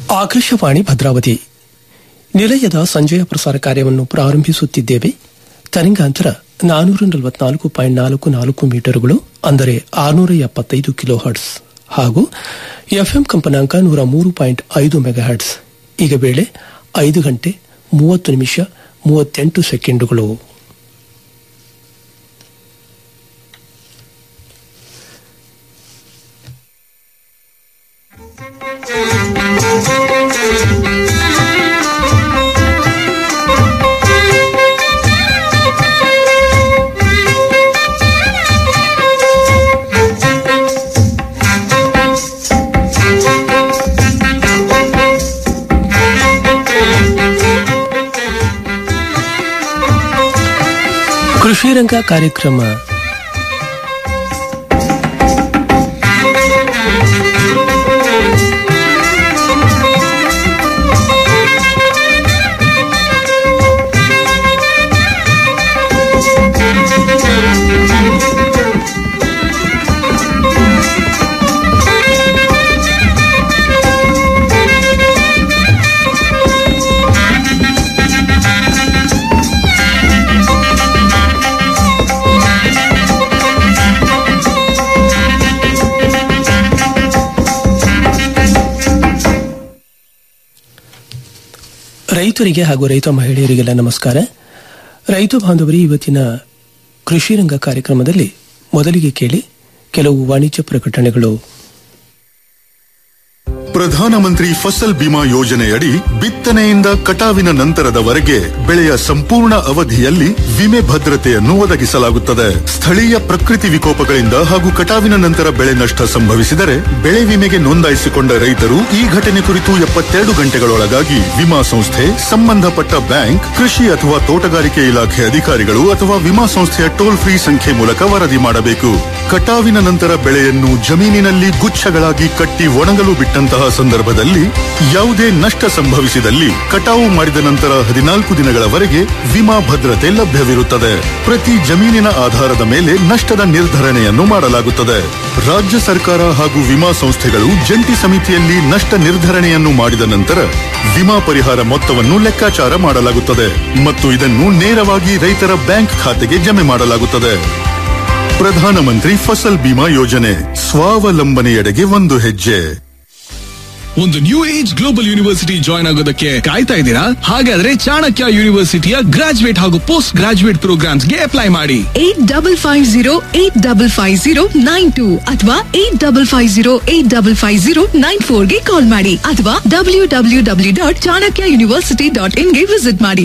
ಆಕಾಶವಾಣಿ ಭದ್ರಾವತಿ ನಿಲಯದ ಸಂಜೆಯ ಪ್ರಸಾರ ಕಾರ್ಯವನ್ನು ಪ್ರಾರಂಭಿಸುತ್ತಿದ್ದೇವೆ ತರಂಗಾಂತರ ನಾನೂರ ನಲವತ್ನಾಲ್ಕು ಪಾಯಿಂಟ್ ನಾಲ್ಕು ನಾಲ್ಕು ಮೀಟರ್ಗಳು ಅಂದರೆ ಆರುನೂರ ಎಪ್ಪತ್ತೈದು ಕಿಲೋ ಹರ್ಟ್ಸ್ ಹಾಗೂ ಎಫ್ಎಂ ಕಂಪನಾಂಕ ನೂರ ಮೂರು ಪಾಯಿಂಟ್ ಐದು ಮೆಗಾ ಹರ್ಟ್ಸ್ ಈಗ ವೇಳೆ ಐದು ಗಂಟೆ ಮೂವತ್ತು ನಿಮಿಷ ಮೂವತ್ತೆಂಟು ಸೆಕೆಂಡುಗಳು ಕೃಷಿ ರಂಗ ಕಾರ್ಯಕ್ರಮ ರೈತರಿಗೆ ಹಾಗೂ ರೈತ ಮಹಿಳೆಯರಿಗೆಲ್ಲ ನಮಸ್ಕಾರ ರೈತ ಬಾಂಧವರಿ ಇವತ್ತಿನ ಕೃಷಿ ರಂಗ ಕಾರ್ಯಕ್ರಮದಲ್ಲಿ ಮೊದಲಿಗೆ ಕೇಳಿ ಕೆಲವು ವಾಣಿಜ್ಯ ಪ್ರಕಟಣೆಗಳು ಪ್ರಧಾನಮಂತ್ರಿ ಫಸಲ್ ಬಿಮಾ ಯೋಜನೆಯಡಿ ಬಿತ್ತನೆಯಿಂದ ಕಟಾವಿನ ನಂತರದವರೆಗೆ ಬೆಳೆಯ ಸಂಪೂರ್ಣ ಅವಧಿಯಲ್ಲಿ ವಿಮೆ ಭದ್ರತೆಯನ್ನು ಒದಗಿಸಲಾಗುತ್ತದೆ ಸ್ಥಳೀಯ ಪ್ರಕೃತಿ ವಿಕೋಪಗಳಿಂದ ಹಾಗೂ ಕಟಾವಿನ ನಂತರ ಬೆಳೆ ನಷ್ಟ ಸಂಭವಿಸಿದರೆ ಬೆಳೆ ವಿಮೆಗೆ ನೋಂದಾಯಿಸಿಕೊಂಡ ರೈತರು ಈ ಘಟನೆ ಕುರಿತು ಎಪ್ಪತ್ತೆರಡು ಗಂಟೆಗಳೊಳಗಾಗಿ ವಿಮಾ ಸಂಸ್ಥೆ ಸಂಬಂಧಪಟ್ಟ ಬ್ಯಾಂಕ್ ಕೃಷಿ ಅಥವಾ ತೋಟಗಾರಿಕೆ ಇಲಾಖೆ ಅಧಿಕಾರಿಗಳು ಅಥವಾ ವಿಮಾ ಸಂಸ್ಥೆಯ ಟೋಲ್ ಫ್ರೀ ಸಂಖ್ಯೆ ಮೂಲಕ ವರದಿ ಮಾಡಬೇಕು ಕಟಾವಿನ ನಂತರ ಬೆಳೆಯನ್ನು ಜಮೀನಿನಲ್ಲಿ ಗುಚ್ಛಗಳಾಗಿ ಕಟ್ಟಿ ಒಣಗಲು ಬಿಟ್ಟಂತಹ ಸಂದರ್ಭದಲ್ಲಿ ಯಾವುದೇ ನಷ್ಟ ಸಂಭವಿಸಿದಲ್ಲಿ ಕಟಾವು ಮಾಡಿದ ನಂತರ ಹದಿನಾಲ್ಕು ದಿನಗಳವರೆಗೆ ವಿಮಾ ಭದ್ರತೆ ಲಭ್ಯವಿರುತ್ತದೆ ಪ್ರತಿ ಜಮೀನಿನ ಆಧಾರದ ಮೇಲೆ ನಷ್ಟದ ನಿರ್ಧರಣೆಯನ್ನು ಮಾಡಲಾಗುತ್ತದೆ ರಾಜ್ಯ ಸರ್ಕಾರ ಹಾಗೂ ವಿಮಾ ಸಂಸ್ಥೆಗಳು ಜಂಟಿ ಸಮಿತಿಯಲ್ಲಿ ನಷ್ಟ ನಿರ್ಧರಣೆಯನ್ನು ಮಾಡಿದ ನಂತರ ವಿಮಾ ಪರಿಹಾರ ಮೊತ್ತವನ್ನು ಲೆಕ್ಕಾಚಾರ ಮಾಡಲಾಗುತ್ತದೆ ಮತ್ತು ಇದನ್ನು ನೇರವಾಗಿ ರೈತರ ಬ್ಯಾಂಕ್ ಖಾತೆಗೆ ಜಮೆ ಮಾಡಲಾಗುತ್ತದೆ ಪ್ರಧಾನಮಂತ್ರಿ ಫಸಲ್ ಬಿಮಾ ಯೋಜನೆ ಸ್ವಾವಲಂಬನೆಯೆಡೆಗೆ ಒಂದು ಹೆಜ್ಜೆ ಒಂದು new age global university join ಆಗೋದಕ್ಕೆ ಕಾಯ್ತಾ ಇದ್ದೀರಾ ಹಾಗಾದ್ರೆ ಚಾಣಕ್ಯ ಯೂನಿವರ್ಸಿಟಿಯ ಗ್ರಾಜುಯೇಟ್ ಹಾಗೂ ಪೋಸ್ಟ್ ಗ್ರಾಜುಯೇಟ್ ಪ್ರೋಗ್ರಾಮ್ಸ್ಗೆ ಅಪ್ಲೈ ಮಾಡಿ eight double five zero eight double five zero nine two ಅಥವಾ eight double five zero eight double five zero nine ಫೋರ್ಗೆ ಕಾಲ್ ಮಾಡಿ ಅಥವಾ W W W dot Chanakya university dot ಇನ್ಗೆ ವಿಸಿಟ್ ಮಾಡಿ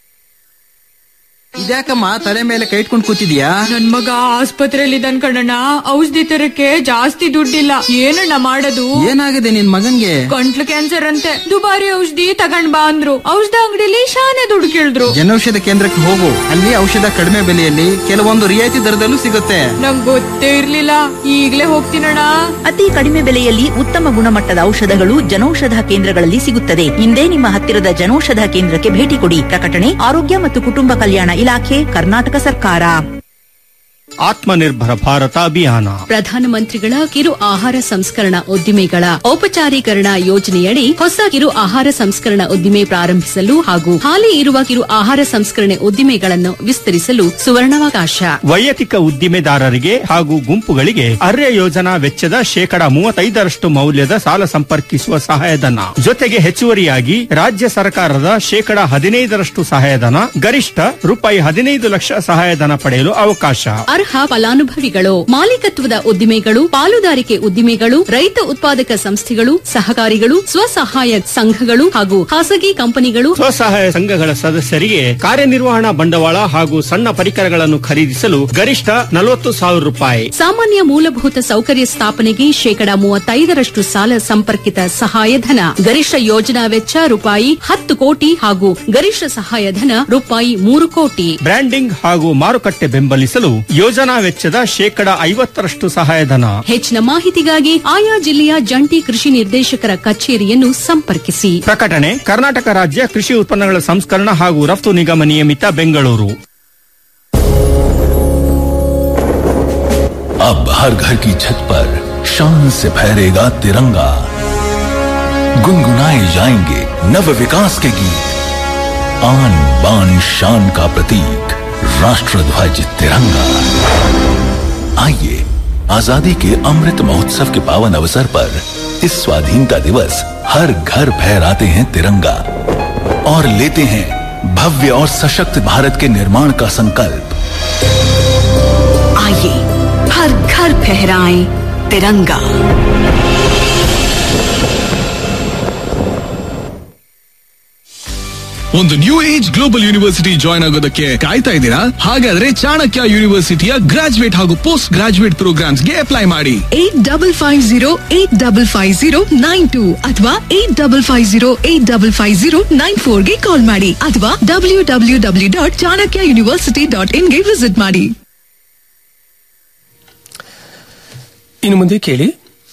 ಇದ್ಯಾಕಮ್ಮ ತಲೆ ಮೇಲೆ ಕೈ ಇಟ್ಕೊಂಡು ಕೂತಿದ್ಯಾ ನನ್ ಮಗ ಆಸ್ಪತ್ರೆಯಲ್ಲಿ ಇದ್ದಾನ್ ಕಣಣ್ಣ ಔಷಧಿ ತರಕ್ಕೆ ಜಾಸ್ತಿ ದುಡ್ಡಿಲ್ಲ ಏನಣ್ಣ ಮಾಡೋದು ಏನಾಗಿದೆ ನಿನ್ ಮಗನ್ಗೆ ಗಂಟ್ಲು ಕ್ಯಾನ್ಸರ್ ಅಂತೆ ದುಬಾರಿ ಔಷಧಿ ತಗೊಂಡ್ ಬಾ ಅಂದ್ರು ಔಷಧ ಅಂಗಡಿಲಿ ಶಾನೆ ದುಡ್ಡು ಕೇಳಿದ್ರು ಜನೌಷಧ ಕೇಂದ್ರಕ್ಕೆ ಹೋಗು ಅಲ್ಲಿ ಔಷಧ ಕಡಿಮೆ ಬೆಲೆಯಲ್ಲಿ ಕೆಲವೊಂದು ರಿಯಾಯಿತಿ ದರದಲ್ಲೂ ಸಿಗುತ್ತೆ ನಂಗ್ ಗೊತ್ತೇ ಇರ್ಲಿಲ್ಲ ಈಗ್ಲೇ ಹೋಗ್ತೀನಣ್ಣ ಅತಿ ಕಡಿಮೆ ಬೆಲೆಯಲ್ಲಿ ಉತ್ತಮ ಗುಣಮಟ್ಟದ ಔಷಧಗಳು ಜನೌಷಧ ಕೇಂದ್ರಗಳಲ್ಲಿ ಸಿಗುತ್ತದೆ ಇಂದೇ ನಿಮ್ಮ ಹತ್ತಿರದ ಜನೌಷಧ ಕೇಂದ್ರಕ್ಕೆ ಭೇಟಿ ಕೊಡಿ ಪ್ರಕಟಣೆ ಆರೋಗ್ಯ ಮತ್ತು ಕುಟುಂಬ ಕಲ್ಯಾಣ ಇಲಾಖೆ ಕರ್ನಾಟಕ ಸರ್ಕಾರ ಆತ್ಮನಿರ್ಭರ ಭಾರತ ಅಭಿಯಾನ ಪ್ರಧಾನಮಂತ್ರಿಗಳ ಕಿರು ಆಹಾರ ಸಂಸ್ಕರಣಾ ಉದ್ದಿಮೆಗಳ ಔಪಚಾರೀಕರಣ ಯೋಜನೆಯಡಿ ಹೊಸ ಕಿರು ಆಹಾರ ಸಂಸ್ಕರಣಾ ಉದ್ದಿಮೆ ಪ್ರಾರಂಭಿಸಲು ಹಾಗೂ ಹಾಲಿ ಇರುವ ಕಿರು ಆಹಾರ ಸಂಸ್ಕರಣೆ ಉದ್ದಿಮೆಗಳನ್ನು ವಿಸ್ತರಿಸಲು ಸುವರ್ಣಾವಕಾಶ ವೈಯಕ್ತಿಕ ಉದ್ದಿಮೆದಾರರಿಗೆ ಹಾಗೂ ಗುಂಪುಗಳಿಗೆ ಅರ್ಯ ಯೋಜನಾ ವೆಚ್ಚದ ಶೇಕಡ ಮೂವತ್ತೈದರಷ್ಟು ಮೌಲ್ಯದ ಸಾಲ ಸಂಪರ್ಕಿಸುವ ಸಹಾಯಧನ ಜೊತೆಗೆ ಹೆಚ್ಚುವರಿಯಾಗಿ ರಾಜ್ಯ ಸರ್ಕಾರದ ಶೇಕಡ ಹದಿನೈದರಷ್ಟು ಸಹಾಯಧನ ಗರಿಷ್ಠ ರೂಪಾಯಿ ಹದಿನೈದು ಲಕ್ಷ ಸಹಾಯಧನ ಪಡೆಯಲು ಅವಕಾಶ ಅರ್ಹ ಫಲಾನುಭವಿಗಳು ಮಾಲೀಕತ್ವದ ಉದ್ದಿಮೆಗಳು ಪಾಲುದಾರಿಕೆ ಉದ್ದಿಮೆಗಳು ರೈತ ಉತ್ಪಾದಕ ಸಂಸ್ಥೆಗಳು ಸಹಕಾರಿಗಳು ಸ್ವಸಹಾಯ ಸಂಘಗಳು ಹಾಗೂ ಖಾಸಗಿ ಕಂಪನಿಗಳು ಸ್ವಸಹಾಯ ಸಂಘಗಳ ಸದಸ್ಯರಿಗೆ ಕಾರ್ಯನಿರ್ವಹಣಾ ಬಂಡವಾಳ ಹಾಗೂ ಸಣ್ಣ ಪರಿಕರಗಳನ್ನು ಖರೀದಿಸಲು ಗರಿಷ್ಠ ನಲವತ್ತು ಸಾವಿರ ರೂಪಾಯಿ ಸಾಮಾನ್ಯ ಮೂಲಭೂತ ಸೌಕರ್ಯ ಸ್ಥಾಪನೆಗೆ ಶೇಕಡ ಮೂವತ್ತೈದರಷ್ಟು ಸಾಲ ಸಂಪರ್ಕಿತ ಸಹಾಯಧನ ಗರಿಷ್ಠ ಯೋಜನಾ ವೆಚ್ಚ ರೂಪಾಯಿ ಹತ್ತು ಕೋಟಿ ಹಾಗೂ ಗರಿಷ್ಠ ಸಹಾಯಧನ ರೂಪಾಯಿ ಮೂರು ಕೋಟಿ ಬ್ರ್ಯಾಂಡಿಂಗ್ ಹಾಗೂ ಮಾರುಕಟ್ಟೆ ಬೆಂಬಲಿಸಲು ಯೋಜನಾ ವೆಚ್ಚದ ಶೇಕಡ ಐವತ್ತರಷ್ಟು ಸಹಾಯಧನ ಹೆಚ್ಚಿನ ಮಾಹಿತಿಗಾಗಿ ಆಯಾ ಜಿಲ್ಲೆಯ ಜಂಟಿ ಕೃಷಿ ನಿರ್ದೇಶಕರ ಕಚೇರಿಯನ್ನು ಸಂಪರ್ಕಿಸಿ ಪ್ರಕಟಣೆ ಕರ್ನಾಟಕ ರಾಜ್ಯ ಕೃಷಿ ಉತ್ಪನ್ನಗಳ ಸಂಸ್ಕರಣ ಹಾಗೂ ರಫ್ತು ನಿಗಮ ನಿಯಮಿತ ಬೆಂಗಳೂರು अब हर घर की छत पर शान से फहरेगा तिरंगा गुनगुनाए जाएंगे नव विकास के गीत आन बान शान का प्रतीक राष्ट्र ध्वज तिरंगा आइए आजादी के अमृत महोत्सव के पावन अवसर पर इस स्वाधीनता दिवस हर घर फहराते हैं तिरंगा और लेते हैं भव्य और सशक्त भारत के निर्माण का संकल्प आइए हर घर फहराएं तिरंगा ಒಂದು new age global university join ಆಗೋದಕ್ಕೆ ಕಾಯ್ತಾ ಇದ್ದೀರಾ ಹಾಗಾದ್ರೆ ಚಾಣಕ್ಯ ಯೂನಿವರ್ಸಿಟಿಯ ಗ್ರಾಜುಯೇಟ್ ಹಾಗೂ ಪೋಸ್ಟ್ ಗ್ರಾಜುಯೇಟ್ ಪ್ರೋಗ್ರಾಮ್ಸ್ಗೆ ಅಪ್ಲೈ ಮಾಡಿ eight double five zero eight double five zero nine two ಅಥವಾ eight double five zero eight double five zero nine ಫೋರ್ಗೆ ಕಾಲ್ ಮಾಡಿ ಅಥವಾ W W W dot Chanakya university dot ಇನ್ಗೆ ವಿಸಿಟ್ ಮಾಡಿ ಇನ್ನು ಮುಂದೆ ಕೇಳಿ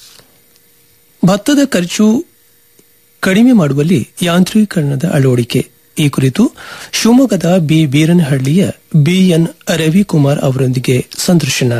ಭತ್ತದ ಖರ್ಚು ಕಡಿಮೆ ಮಾಡುವಲ್ಲಿ ಯಾಂತ್ರೀಕರಣದ ಅಳವಡಿಕೆ ಈ ಕುರಿತು ಶಿವಮೊಗ್ಗದ ಬಿ ಬೀರನಹಳ್ಳಿಯ ಬಿಎನ್ ರವಿಕುಮಾರ್ ಅವರೊಂದಿಗೆ ಸಂದರ್ಶನ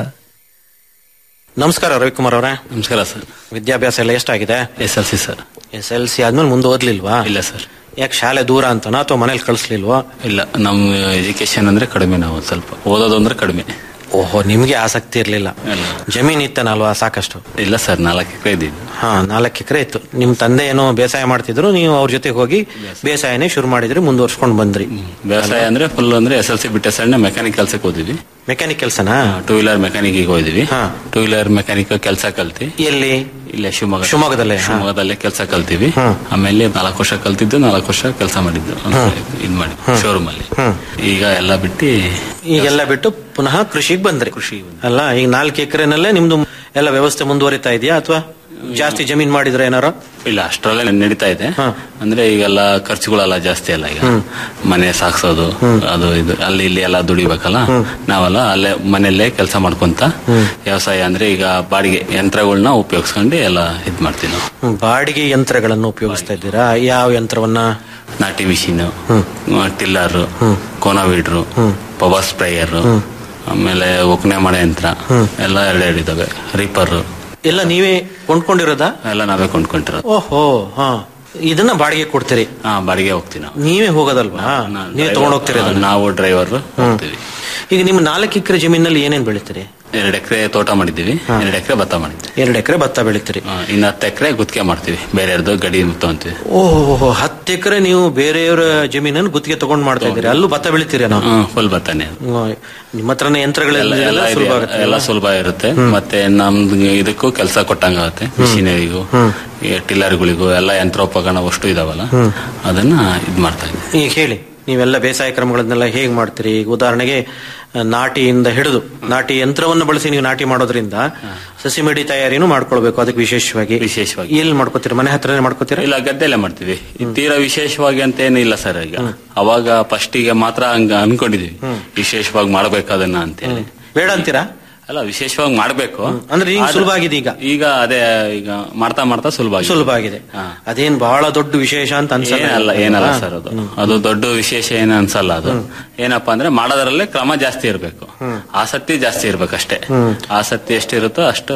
ನಮಸ್ಕಾರ ರವಿಕುಮಾರ್ ಅವರೇ ನಮಸ್ಕಾರ ಸರ್ ವಿದ್ಯಾಭ್ಯಾಸ ಎಲ್ಲ ಎಷ್ಟಾಗಿದೆ S L C sir S L C ಆದ್ಮೇಲೆ ಮುಂದೆ ಓದ್ಲಿಲ್ವಾ ಇಲ್ಲ ಸರ್ ಯಾಕೆ ಶಾಲೆ ದೂರ ಅಂತನಾ ಅಥವಾ ಮನೇಲಿ ಕಳಿಸ್ಲಿಲ್ವಾ ಇಲ್ಲ ನಮ್ಮ ಎಜುಕೇಶನ್ ಅಂದ್ರೆ ಕಡಿಮೆ ನಾವು ಒಂದ್ ಸ್ವಲ್ಪ ಓದೋದು ಅಂದ್ರೆ ಕಡಿಮೆ ಓಹೋ ನಿಮ್ಗೆ ಆಸಕ್ತಿ ಇರ್ಲಿಲ್ಲ ಜಮೀನ್ ಇತ್ತನಲ್ವಾ ಸಾಕಷ್ಟು ಇಲ್ಲ ಸರ್ ನಾಲ್ಕು ಎಕರೆ ಇದ್ದೀವಿ ಹಾ ನಾಲ್ಕು ಎಕರೆ ಇತ್ತು ನಿಮ್ ತಂದೆ ಏನೋ ಬೇಸಾಯ ಮಾಡ್ತಿದ್ರು ನೀವು ಅವ್ರ ಜೊತೆಗೆ ಹೋಗಿ ಬೇಸಾಯನೇ ಶುರು ಮಾಡಿದ್ರಿ ಮುಂದುವರ್ಸ್ಕೊಂಡು ಬಂದ್ರಿ ವ್ಯವಸಾಯ ಅಂದ್ರೆ ಫುಲ್ ಅಂದ್ರೆ ಎಸ್ ಎಲ್ ಸಿ ಬಿಟ್ಟ ಸಣ್ಣ ಮೆಕ್ಯಾನಿಕ್ ಕೆಲ್ಸಕ್ಕೆ ಹೋದಿವಿ ಮೆಕ್ಯಾನಿಕ್ ಕೆಲಸನಾ ಟೂ ವೀಲರ್ ಮೆಕ್ಯಾನಿಕ್ ಹೋದಿವಿ ಟೂ ವೀಲರ್ ಮೆಕ್ಯಾನಿಕ್ ಕೆಲಸ ಕಲ್ತಿ ಎಲ್ಲಿ ಇಲ್ಲೇ ಶಿವಮೊಗ್ಗ ಶಿವಮೊಗ್ಗದಲ್ಲೇ, ಹಾ. ಶಿವಮೊಗ್ಗದಲ್ಲೇ ಕೆಲಸ ಕಲ್ತೀವಿ ಆಮೇಲೆ ನಾಲ್ಕು ವರ್ಷ ಕಲ್ತಿದ್ದು ನಾಲ್ಕು ವರ್ಷ ಕೆಲಸ ಮಾಡಿದ್ದು ಇದ್ ಮಾಡಿ ಶೋರೂಮ್ ಅಲ್ಲಿ ಈಗ ಎಲ್ಲ ಬಿಟ್ಟು ಈಗೆಲ್ಲ ಬಿಟ್ಟು ಪುನಃ ಕೃಷಿಗೆ ಬಂದ್ರಿ ಕೃಷಿ ಅಲ್ಲ ಈಗ ನಾಲ್ಕು ಎಕರೆನಲ್ಲೇ ನಿಮ್ದು ಎಲ್ಲ ವ್ಯವಸ್ಥೆ ಮುಂದುವರಿತಾ ಇದೆಯಾ ಅಥವಾ ಜಾಸ್ತಿ ಜಮೀನ್ ಮಾಡಿದ್ರೆ ಏನಾರ ಇಲ್ಲ ಅಷ್ಟರಲ್ಲೇ ನಡೀತಾ ಇದೆ ಅಂದ್ರೆ ಈಗೆಲ್ಲ ಖರ್ಚುಗಳೆಲ್ಲ ಜಾಸ್ತಿ ಅಲ್ಲ ಈಗ ಮನೆ ಸಾಕ್ಸೋದು ಅದು ಇದು ಅಲ್ಲಿ ಇಲ್ಲಿ ಎಲ್ಲ ದುಡಿಬೇಕಲ್ಲ ನಾವೆಲ್ಲ ಅಲ್ಲೇ ಮನೆಯಲ್ಲೇ ಕೆಲಸ ಮಾಡ್ಕೊಂತ ವ್ಯವಸಾಯ ಅಂದ್ರೆ ಈಗ ಬಾಡಿಗೆ ಯಂತ್ರಗಳನ್ನ ಉಪಯೋಗಿಸ್ಕೊಂಡು ಎಲ್ಲ ಇದ್ ಮಾಡ್ತೀವಿ ನಾವು ಹ್ಮ್, ಬಾಡಿಗೆ ಯಂತ್ರಗಳನ್ನು ಉಪಯೋಗಿಸ್ತಾ ಇದ್ದೀರಾ ಯಾವ ಯಂತ್ರವನ್ನ ನಾಟಿ ಮಿಷಿನ್ ಟಿಲ್ಲರ್ ಕೋನವೀಡ್ರು ಪವರ್ ಸ್ಪ್ರೇಯರ್ ಆಮೇಲೆ ಒಕ್ಕಣೆ ಮಾಡೋ ಯಂತ್ರ ಎಲ್ಲ ಎರಡೆರಡು ಇದಾವೆ ರೀಪರ್ ಎಲ್ಲ ನೀವೇ ಕೊಂಡ್ಕೊಂಡಿರೋದಾ ಎಲ್ಲ ನಾವೇ ಕೊಂಡ್ಕೊಂಡಿರೋದು ಓಹೋ ಹಾ ಇದನ್ನ ಬಾಡಿಗೆ ಕೊಡ್ತೀರಿ ಹಾ ಬಾಡಿಗೆ ಹೋಗ್ತೀವಿ ನಾವು ನೀವೇ ಹೋಗೋದಲ್ವಾ ನೀವೇ ತಗೊಂಡ್ ಹೋಗ್ತೀರಿ ಅದನ್ನ? ನಾವು ಡ್ರೈವರ್ ಹೋಗ್ತೀವಿ ಈಗ ನಿಮ್ಮ ನಾಲ್ಕು ಎಕರೆ ಜಮೀನಲ್ಲಿ ಏನೇನ್ ಬೆಳಿತೀರಿ ಎರಡು ಎಕರೆ ತೋಟ ಮಾಡಿದ್ದೀವಿ ಎರಡು ಎಕರೆ ಭತ್ತ ಮಾಡಿದ್ವಿ ಎರಡು ಎಕರೆ ಭತ್ತ ಬೆಳಿತೀರಿ ಇನ್ನು ಹತ್ತು ಎಕರೆ ಗುತ್ತಿಗೆ ಮಾಡ್ತೀವಿ ಬೇರೆಯವ್ರದ್ದು ಗಡಿ ತಗೊಂತೀವಿ ಓಹೋ ಹತ್ತು ಎಕರೆ ನೀವು ಬೇರೆಯವರ ಜಮೀನನ್ನು ಗುತ್ತಿಗೆ ತಗೊಂಡ್ ಮಾಡ್ತಾ ಇದ್ದೀರಿ ಅಲ್ಲೂ ಭತ್ತ ಬೆಳಿತೀರಿ ನಾವು ಫುಲ್ ಭತ್ತನೇ ನಿಮ್ಮ ಹತ್ರನೇ ಯಂತ್ರಗಳೆಲ್ಲ ಎಲ್ಲ ಎಲ್ಲ ಇದೆ, ಸುಲಭ ಆಗುತ್ತೆ ಎಲ್ಲ ಸುಲಭ ಇರುತ್ತೆ ಮತ್ತೆ ನಮ್ದು ಇದಕ್ಕೂ ಕೆಲಸ ಕೊಟ್ಟಂಗಾಗುತ್ತೆ ಮಿಷಿನರಿಗೂ ಟಿಲ್ಲರ್ಗಳಿಗೂ ಎಲ್ಲ ಯಂತ್ರೋಪಕರಣ ಅಷ್ಟು ಇದಾವಲ್ಲ ಅದನ್ನ ಇದ್ ಮಾಡ್ತಾ ಇದ್ದೀವಿ ಈಗ ಹೇಳಿ ನೀವೆಲ್ಲ ಬೇಸಾಯ ಕ್ರಮಗಳನ್ನೆಲ್ಲ ಹೇಗ್ ಮಾಡ್ತೀರಿ ಈಗ ಉದಾಹರಣೆಗೆ ಆ, ನಾಟಿಯಿಂದ ಹಿಡಿದು ನಾಟಿ ಯಂತ್ರವನ್ನು ಬಳಸಿ ನೀವು ನಾಟಿ ಮಾಡೋದ್ರಿಂದ ಸಸಿ ಮಡಿ ತಯಾರಿನೂ ಮಾಡ್ಕೊಳ್ಬೇಕು ಅದಕ್ಕೆ ವಿಶೇಷವಾಗಿ ವಿಶೇಷವಾಗಿ ಎಲ್ಲಿ ಮಾಡ್ಕೋತೀರಿ ಮನೆ ಹತ್ರನೇ ಮಾಡ್ಕೋತೀರಾ ಇಲ್ಲ ಗದ್ದೆಲೆ ಮಾಡ್ತೀವಿ ಈ ತೀರಾ ವಿಶೇಷವಾಗಿ ಅಂತ ಏನಿಲ್ಲ ಸರ್ ಈಗ ಅವಾಗ ಫಸ್ಟಿಗೆ ಮಾತ್ರ ಹಂಗ ಅನ್ಕೊಂಡಿದೀವಿ ವಿಶೇಷವಾಗಿ ಮಾಡ್ಬೇಕು ಅದನ್ನ ಅಂತೇಳಿ ಬೇಡ ಅಂತೀರಾ ಅಲ್ಲ ವಿಶೇಷವಾಗಿ ಮಾಡ್ಬೇಕು ಅಂದ್ರೆ ಈಗ ಆದ್ರೆ- ಸುಲಭ ಆಗಿದೆ ಈಗ ಈಗ ಅದೇ ಈಗ ಮಾಡ್ತಾ ಮಾಡ್ತಾ ಸುಲಭ ಆಗಿದೆ. ಸುಲಭ ಆಗಿದೆ ಅದೇನ್ ಬಹಳ ದೊಡ್ಡ ವಿಶೇಷ ಅಂತ ಅನ್ಸಲ್ಲ ಏನಲ್ಲ ಏನಲ್ಲ ಸರ್ ಅದು ಅದು ದೊಡ್ಡ ವಿಶೇಷ ಏನು ಅನ್ಸಲ್ಲ ಅದು ಏನಪ್ಪಾ ಅಂದ್ರೆ ಮಾಡೋದ್ರಲ್ಲೇ ಕ್ರಮ ಜಾಸ್ತಿ ಇರಬೇಕು ಆಸಕ್ತಿ ಜಾಸ್ತಿ ಇರ್ಬೇಕಷ್ಟೇ ಆಸಕ್ತಿ ಎಷ್ಟಿರುತ್ತೋ ಅಷ್ಟು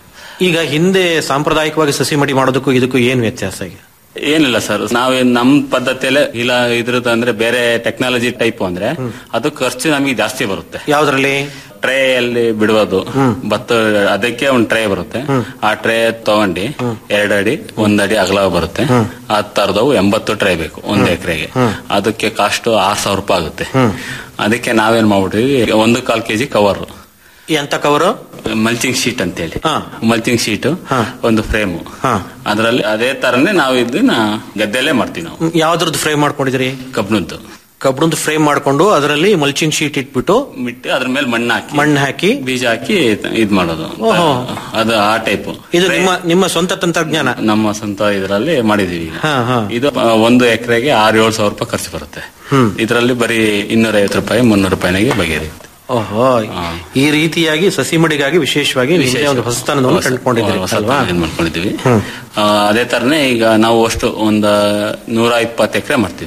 ಈಗ ಹಿಂದೆ ಸಾಂಪ್ರದಾಯಿಕವಾಗಿ ಸಸಿ ಮಡಿ ಮಾಡೋದಕ್ಕೂ ಇದಕ್ಕೂ ಏನ್ ವ್ಯತ್ಯಾಸ ಈಗ ಏನಿಲ್ಲ ಸರ್ ನಾವ್ ನಮ್ ಪದ್ಧತಿಯಲ್ಲೇ ಇಲ್ಲ ಇದ್ರದ್ದು ಅಂದ್ರೆ ಬೇರೆ ಟೆಕ್ನಾಲಜಿ ಟೈಪ್ ಅಂದ್ರೆ ಅದು ಖರ್ಚು ನಮಗೆ ಜಾಸ್ತಿ ಬರುತ್ತೆ ಯಾವ್ದ್ರಲ್ಲಿ ಟ್ರೇ ಅಲ್ಲಿ ಬಿಡುವುದು ಭತ್ತ ಅದಕ್ಕೆ ಒಂದ್ ಟ್ರೇ ಬರುತ್ತೆ ಆ ಟ್ರೇ ತಗೊಂಡು ಎರಡು ಅಡಿ ಒಂದ್ ಅಡಿ ಅಗಲ ಬರುತ್ತೆ ಆ ತರದವು ಎಂಬತ್ತು ಟ್ರೇ ಬೇಕು ಒಂದ್ ಎಕರೆಗೆ ಅದಕ್ಕೆ ಕಾಸ್ಟ್ ಆರ್ ಸಾವಿರ ರೂಪಾಯಿ ಆಗುತ್ತೆ ಅದಕ್ಕೆ ನಾವೇನ್ ಮಾಡ್ಬಿಟ್ಟಿವಿ ಒಂದು ಕಾಲ್ ಕೆಜಿ ಕವರ್ ಎಂತ ಕವರು ಮಲ್ಚಿಂಗ್ ಶೀಟ್ ಅಂತೇಳಿ ಮಲ್ಚಿಂಗ್ ಶೀಟ್ ಒಂದು ಫ್ರೇಮು ಅದರಲ್ಲಿ ಅದೇ ತರನೇ ನಾವು ಇದನ್ನ ಗದ್ದೆಲ್ಲೇ ಮಾಡ್ತೀವಿ ನಾವು ಯಾವ್ದ್ರದ್ದು ಫ್ರೇಮ್ ಮಾಡ್ಕೊಂಡಿದ್ರಿ ಕಬ್ಣದ್ದು ಕಬ್ಬಣದ ಫ್ರೇಮ್ ಮಾಡ್ಕೊಂಡು ಅದರಲ್ಲಿ ಮಲ್ಚಿಂಗ್ ಶೀಟ್ ಇಟ್ಬಿಟ್ಟು ಬಿಟ್ಟು ಅದ್ರ ಮೇಲೆ ಮಣ್ಣು ಹಾಕಿ ಮಣ್ಣು ಹಾಕಿ ಬೀಜ ಹಾಕಿ ಇದ್ ಮಾಡೋದು ಓಹೋ. ಅದು ಆ ಟೈಪ್ ಇದು ನಿಮ್ಮ ನಿಮ್ಮ ಸ್ವಂತ ತಂತ್ರಜ್ಞಾನ ನಮ್ಮ ಸ್ವಂತ ಇದರಲ್ಲಿ ಮಾಡಿದೀವಿ ಈಗ ಹಾ, ಹಾ. ಇದು ಆ, ಒಂದು ಎಕರೆಗೆ ಆರು ಏಳು ಸಾವಿರ ರೂಪಾಯಿ ಖರ್ಚು ಬರುತ್ತೆ ಹ್ಮ್. ಇದರಲ್ಲಿ ಬರೀ ಇನ್ನೂರ ಐವತ್ತು ರೂಪಾಯಿ ಮುನ್ನೂರು ರೂಪಾಯಿನಾಗೆ ಬಗೆಹರಿಯುತ್ತೆ ಓಹೋ ಈ ರೀತಿಯಾಗಿ ಸಸಿ ಮಡಿಗಾಗಿ ವಿಶೇಷವಾಗಿ ನಿಮ್ಮದೇ ಒಂದು ಹೊಸತನವನ್ನು ಕಂಡುಕೊಂಡಿದ್ದೀರಿ ಹೊಸ ಅಲ್ವಾ ಏನ್ ಮಾಡ್ಕೊಂಡಿದೀವಿ ಆ, ಅದೇ ತರನೇ ಈಗ ನಾವು ಅಷ್ಟು ಒಂದ್ ನೂರ ಇಪ್ಪತ್ತು ಎಕರೆ ಮಾಡ್ತೀವಿ